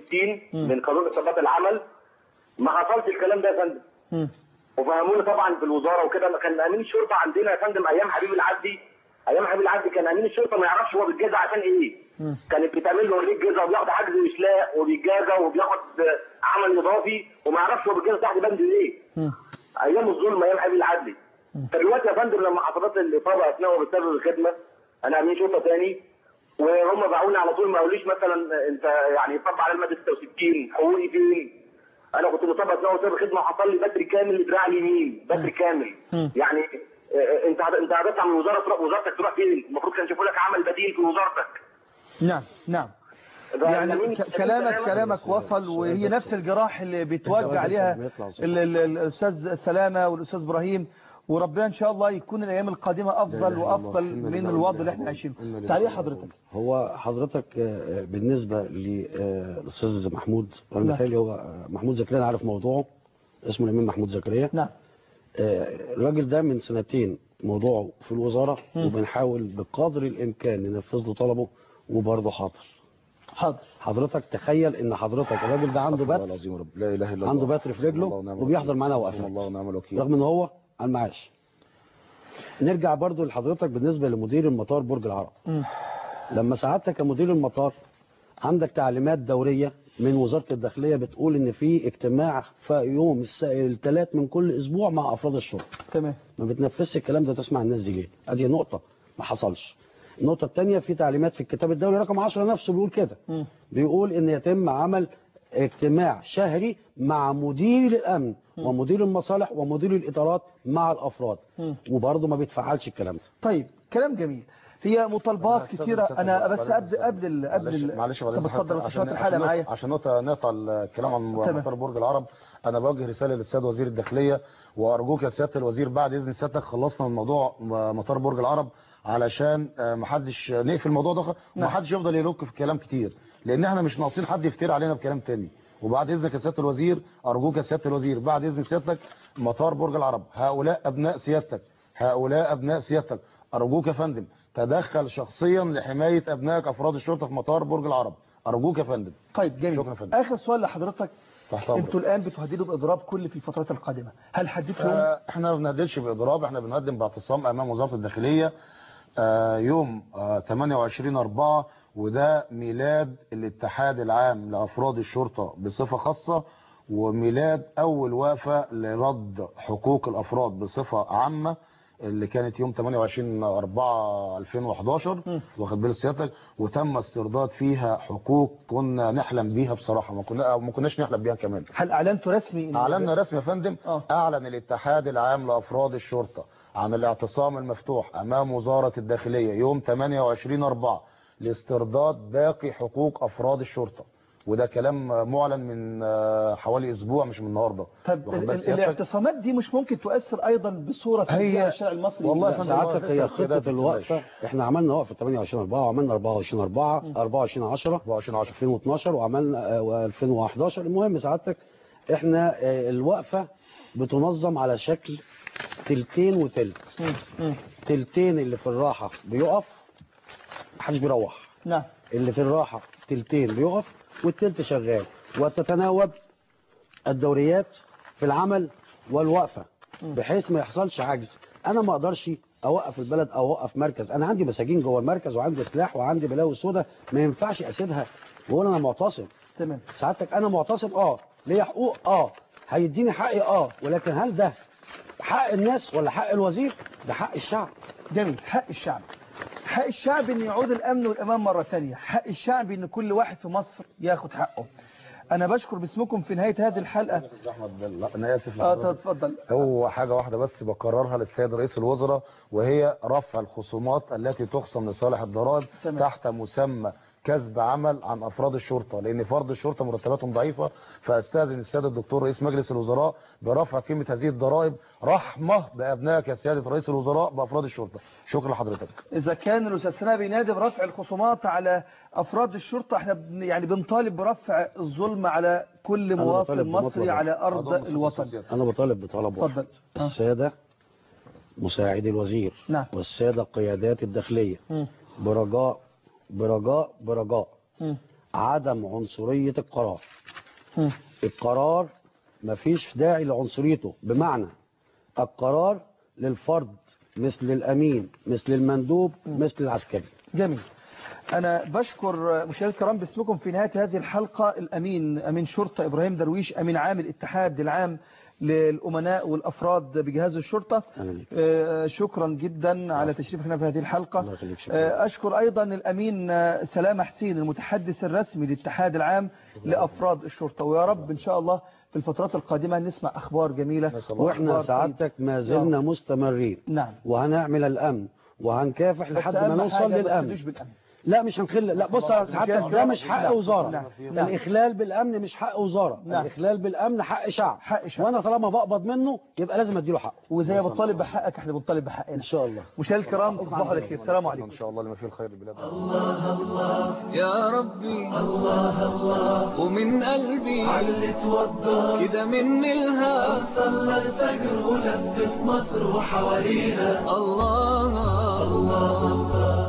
66 من قانون اصابات العمل ما حصلش الكلام ده يا فندم مم. وفهموني طبعا في الوزاره وكده ما كان امين الشرطه عندنا يا فندم ايام حبيب العدي ايام حبيب العبد كان امين الشرطه ما يعرفش هو بيتجازى عشان ايه كانت بتعمل له وليه جزا وبياخد حجز وسلاح وبيتجازى وبياخد آه، عمل اضافي وما يعرفش هو بيتجازى تحت بند ايه ايام الظلم ايام حبيب العدلي فدلوقتي يا فندم لما حصلت الاصابه اثناء وبسبب الخدمه انا امين شرطه تاني وهم باعوني على طول ما قالوليش مثلا انت يعني طب على الماده 66 حقوقي فين؟ انا كنت مصاب اثناء وسبب الخدمه وحصل لي بتر كامل لدراع اليمين بتر كامل يعني آه، انت انت هتطلع من وزاره تروح وزارتك تروح فين؟ المفروض كان يشوفوا لك عمل بديل في وزارتك نعم نعم ده يعني أمين- ك- كلامك أمين كلامك وصل وهي نفس الجراح اللي بيتوجع عليها ال- ال- الاستاذ سلامه والاستاذ ابراهيم وربنا ان شاء الله يكون الايام القادمه افضل وافضل من الوضع اللي احنا عايشينه تعليق حضرتك هو حضرتك آه، بالنسبة للأستاذ محمود أنا نعم. متهيألي هو آه، محمود زكريا أنا عارف موضوعه اسمه الأمين محمود زكريا نعم الراجل ده من سنتين موضوعه في الوزارة مم. وبنحاول بقدر الإمكان ننفذ له طلبه وبرضه حاضر حاضر حضرتك تخيل ان حضرتك الراجل ده عنده الله بتر العظيم يا رب لا اله الا الله عنده بتر في رجله الله ونعم وبيحضر الوكيل. معانا حسبنا وقفات الله ونعم الوكيل رغم ان هو على المعاش نرجع برضو لحضرتك بالنسبة لمدير المطار برج العرب لما سعادتك كمدير المطار عندك تعليمات دورية من وزارة الداخلية بتقول ان في اجتماع في يوم الس- الثلاث من كل اسبوع مع افراد الشرطة تمام ما بتنفذش الكلام ده تسمع الناس دي ليه ادي نقطة ما حصلش النقطة الثانية في تعليمات في الكتاب الدولي رقم 10 نفسه بيقول كده بيقول ان يتم عمل اجتماع شهري مع مدير الامن ومدير المصالح ومدير الادارات مع الافراد وبرضه ما بيتفعلش الكلام ده طيب كلام جميل هي مطالبات كتيرة انا بس قبل قبل ال- قبل معلش ال- معلش بعد طب إذنك اتفضل عشان استاذ عشان الحالة نقطع- معايا عشان نقطع نقطع الكلام عن تمام. مطار برج العرب انا بوجه رساله للسيد وزير الداخليه وارجوك يا سياده الوزير بعد اذن سيادتك خلصنا من موضوع مطار برج العرب علشان آه، محدش نقفل الموضوع ده ومحدش يفضل يلوك في كلام كتير لان احنا مش ناقصين حد يفتري علينا بكلام تاني وبعد اذنك يا سياده الوزير ارجوك يا سياده الوزير بعد اذن سيادتك مطار برج العرب هؤلاء ابناء سيادتك هؤلاء ابناء سيادتك ارجوك يا فندم تدخل شخصيا لحمايه ابنائك افراد الشرطه في مطار برج العرب ارجوك يا فندم طيب جميل شكرا يا فندم اخر سؤال لحضرتك تحت أمرك. انتوا الان بتهددوا باضراب كل في الفترات القادمة هل حددتوا يوم؟ آه، احنا ما بنهددش باضراب احنا بنقدم باعتصام امام وزاره الداخليه آه، يوم آه، 28 4 وده ميلاد الاتحاد العام لافراد الشرطه بصفه خاصه وميلاد اول وقفه لرد حقوق الافراد بصفه عامه اللي كانت يوم 28 4 2011 واخد بال سيادتك وتم استرداد فيها حقوق كنا نحلم بيها بصراحه ما كنا ما كناش نحلم بيها كمان هل اعلنتوا رسمي إن- اعلنا رسمي يا فندم اعلن الاتحاد العام لافراد الشرطه عن الاعتصام المفتوح امام وزاره الداخليه يوم 28 4 لاسترداد باقي حقوق افراد الشرطه وده كلام معلن من آه، حوالي اسبوع مش من النهارده طب واخد ال- بال ال- سيادتك؟ الاعتصامات دي مش ممكن تؤثر ايضا بصورة سلبية على الشارع المصري والله لا. يا فندم سعادتك الله هي يسلمك كده خطة ما الوقفة تنساش. احنا عملنا وقفة 28 4 وعملنا 24 4 24 10 24 10 2012 وعملنا آه، 2011 المهم سعادتك احنا آه، الوقفة بتنظم على شكل تلتين وتلت تلتين اللي في الراحة بيقف محدش بيروح نعم اللي في الراحة تلتين بيقف والتلت شغال وتتناوب الدوريات في العمل والوقفة بحيث ما يحصلش عجز انا ما اقدرش اوقف البلد او اوقف مركز انا عندي مساجين جوه المركز وعندي سلاح وعندي بلاوي سودا ما ينفعش اسيبها واقول انا معتصم تمام سعادتك انا معتصم اه ليا حقوق اه هيديني حقي اه ولكن هل ده حق الناس ولا حق الوزير ده حق الشعب جميل حق الشعب حق الشعب ان يعود الامن والامان مرة تانية حق الشعب ان كل واحد في مصر ياخد حقه انا بشكر باسمكم في نهاية هذه الحلقة أستاذ احمد لا، انا اسف اه لحضرتك. تفضل هو حاجة واحدة بس بكررها للسيد رئيس الوزراء وهي رفع الخصومات التي تخصم لصالح الضرائب تمام. تحت مسمى كسب عمل عن افراد الشرطه لان فرد الشرطه مرتباتهم ضعيفه فاستاذن السيد الدكتور رئيس مجلس الوزراء برفع قيمه هذه الضرائب رحمه بابنائك يا سياده رئيس الوزراء بافراد الشرطه شكرا لحضرتك إذا كان الأستاذ سناء بينادي برفع الخصومات على أفراد الشرطة احنا بن- يعني بنطالب برفع الظلم على كل أنا مواطن بطالب مصري بمطلب على أرض الوطن انا بطالب بطلب واحد اتفضل آه. السادة مساعدي الوزير نعم. والسادة قيادات الداخلية مم. برجاء برجاء برجاء مم. عدم عنصرية القرار مم. القرار مفيش داعي لعنصريته بمعنى القرار للفرد مثل الامين مثل المندوب مثل العسكري جميل أنا بشكر مشاهدينا الكرام باسمكم في نهاية هذه الحلقة الأمين أمين شرطة إبراهيم درويش أمين عام الاتحاد العام للأمناء والأفراد بجهاز الشرطة أهلا آه، شكرا جدا على تشريفنا في هذه الحلقة الله يخليك، شكرا. آه، أشكر أيضا الأمين آه، سلامة حسين المتحدث الرسمي للاتحاد العام لأفراد الشرطة ويا رب إن شاء الله في الفترات القادمة نسمع أخبار جميلة واحنا وأخبار سعادتك ما زلنا مستمرين نعم وهنعمل الامن وهنكافح بس لحد ما أهم نوصل حاجة ما للامن تخلوش بالأمن لا مش هنخل لا بص يا سعادتك ده مش حق نعم. وزاره نعم. نعم. الاخلال بالامن مش حق وزاره نعم. الاخلال بالامن حق شعب حق شعب. وانا طالما بقبض منه يبقى لازم اديله حقه وزي ما بتطالب بحقك احنا بنطالب بحقنا ان شاء الله مشاهدينا الكرام تصبحوا على خير السلام عليكم ان شاء الله لما فيه الخير البلاد يا ربي الله الله ومن قلبي علي توضى كده مني الهام صلى الفجر ولف في مصر وحواليها الله الله الله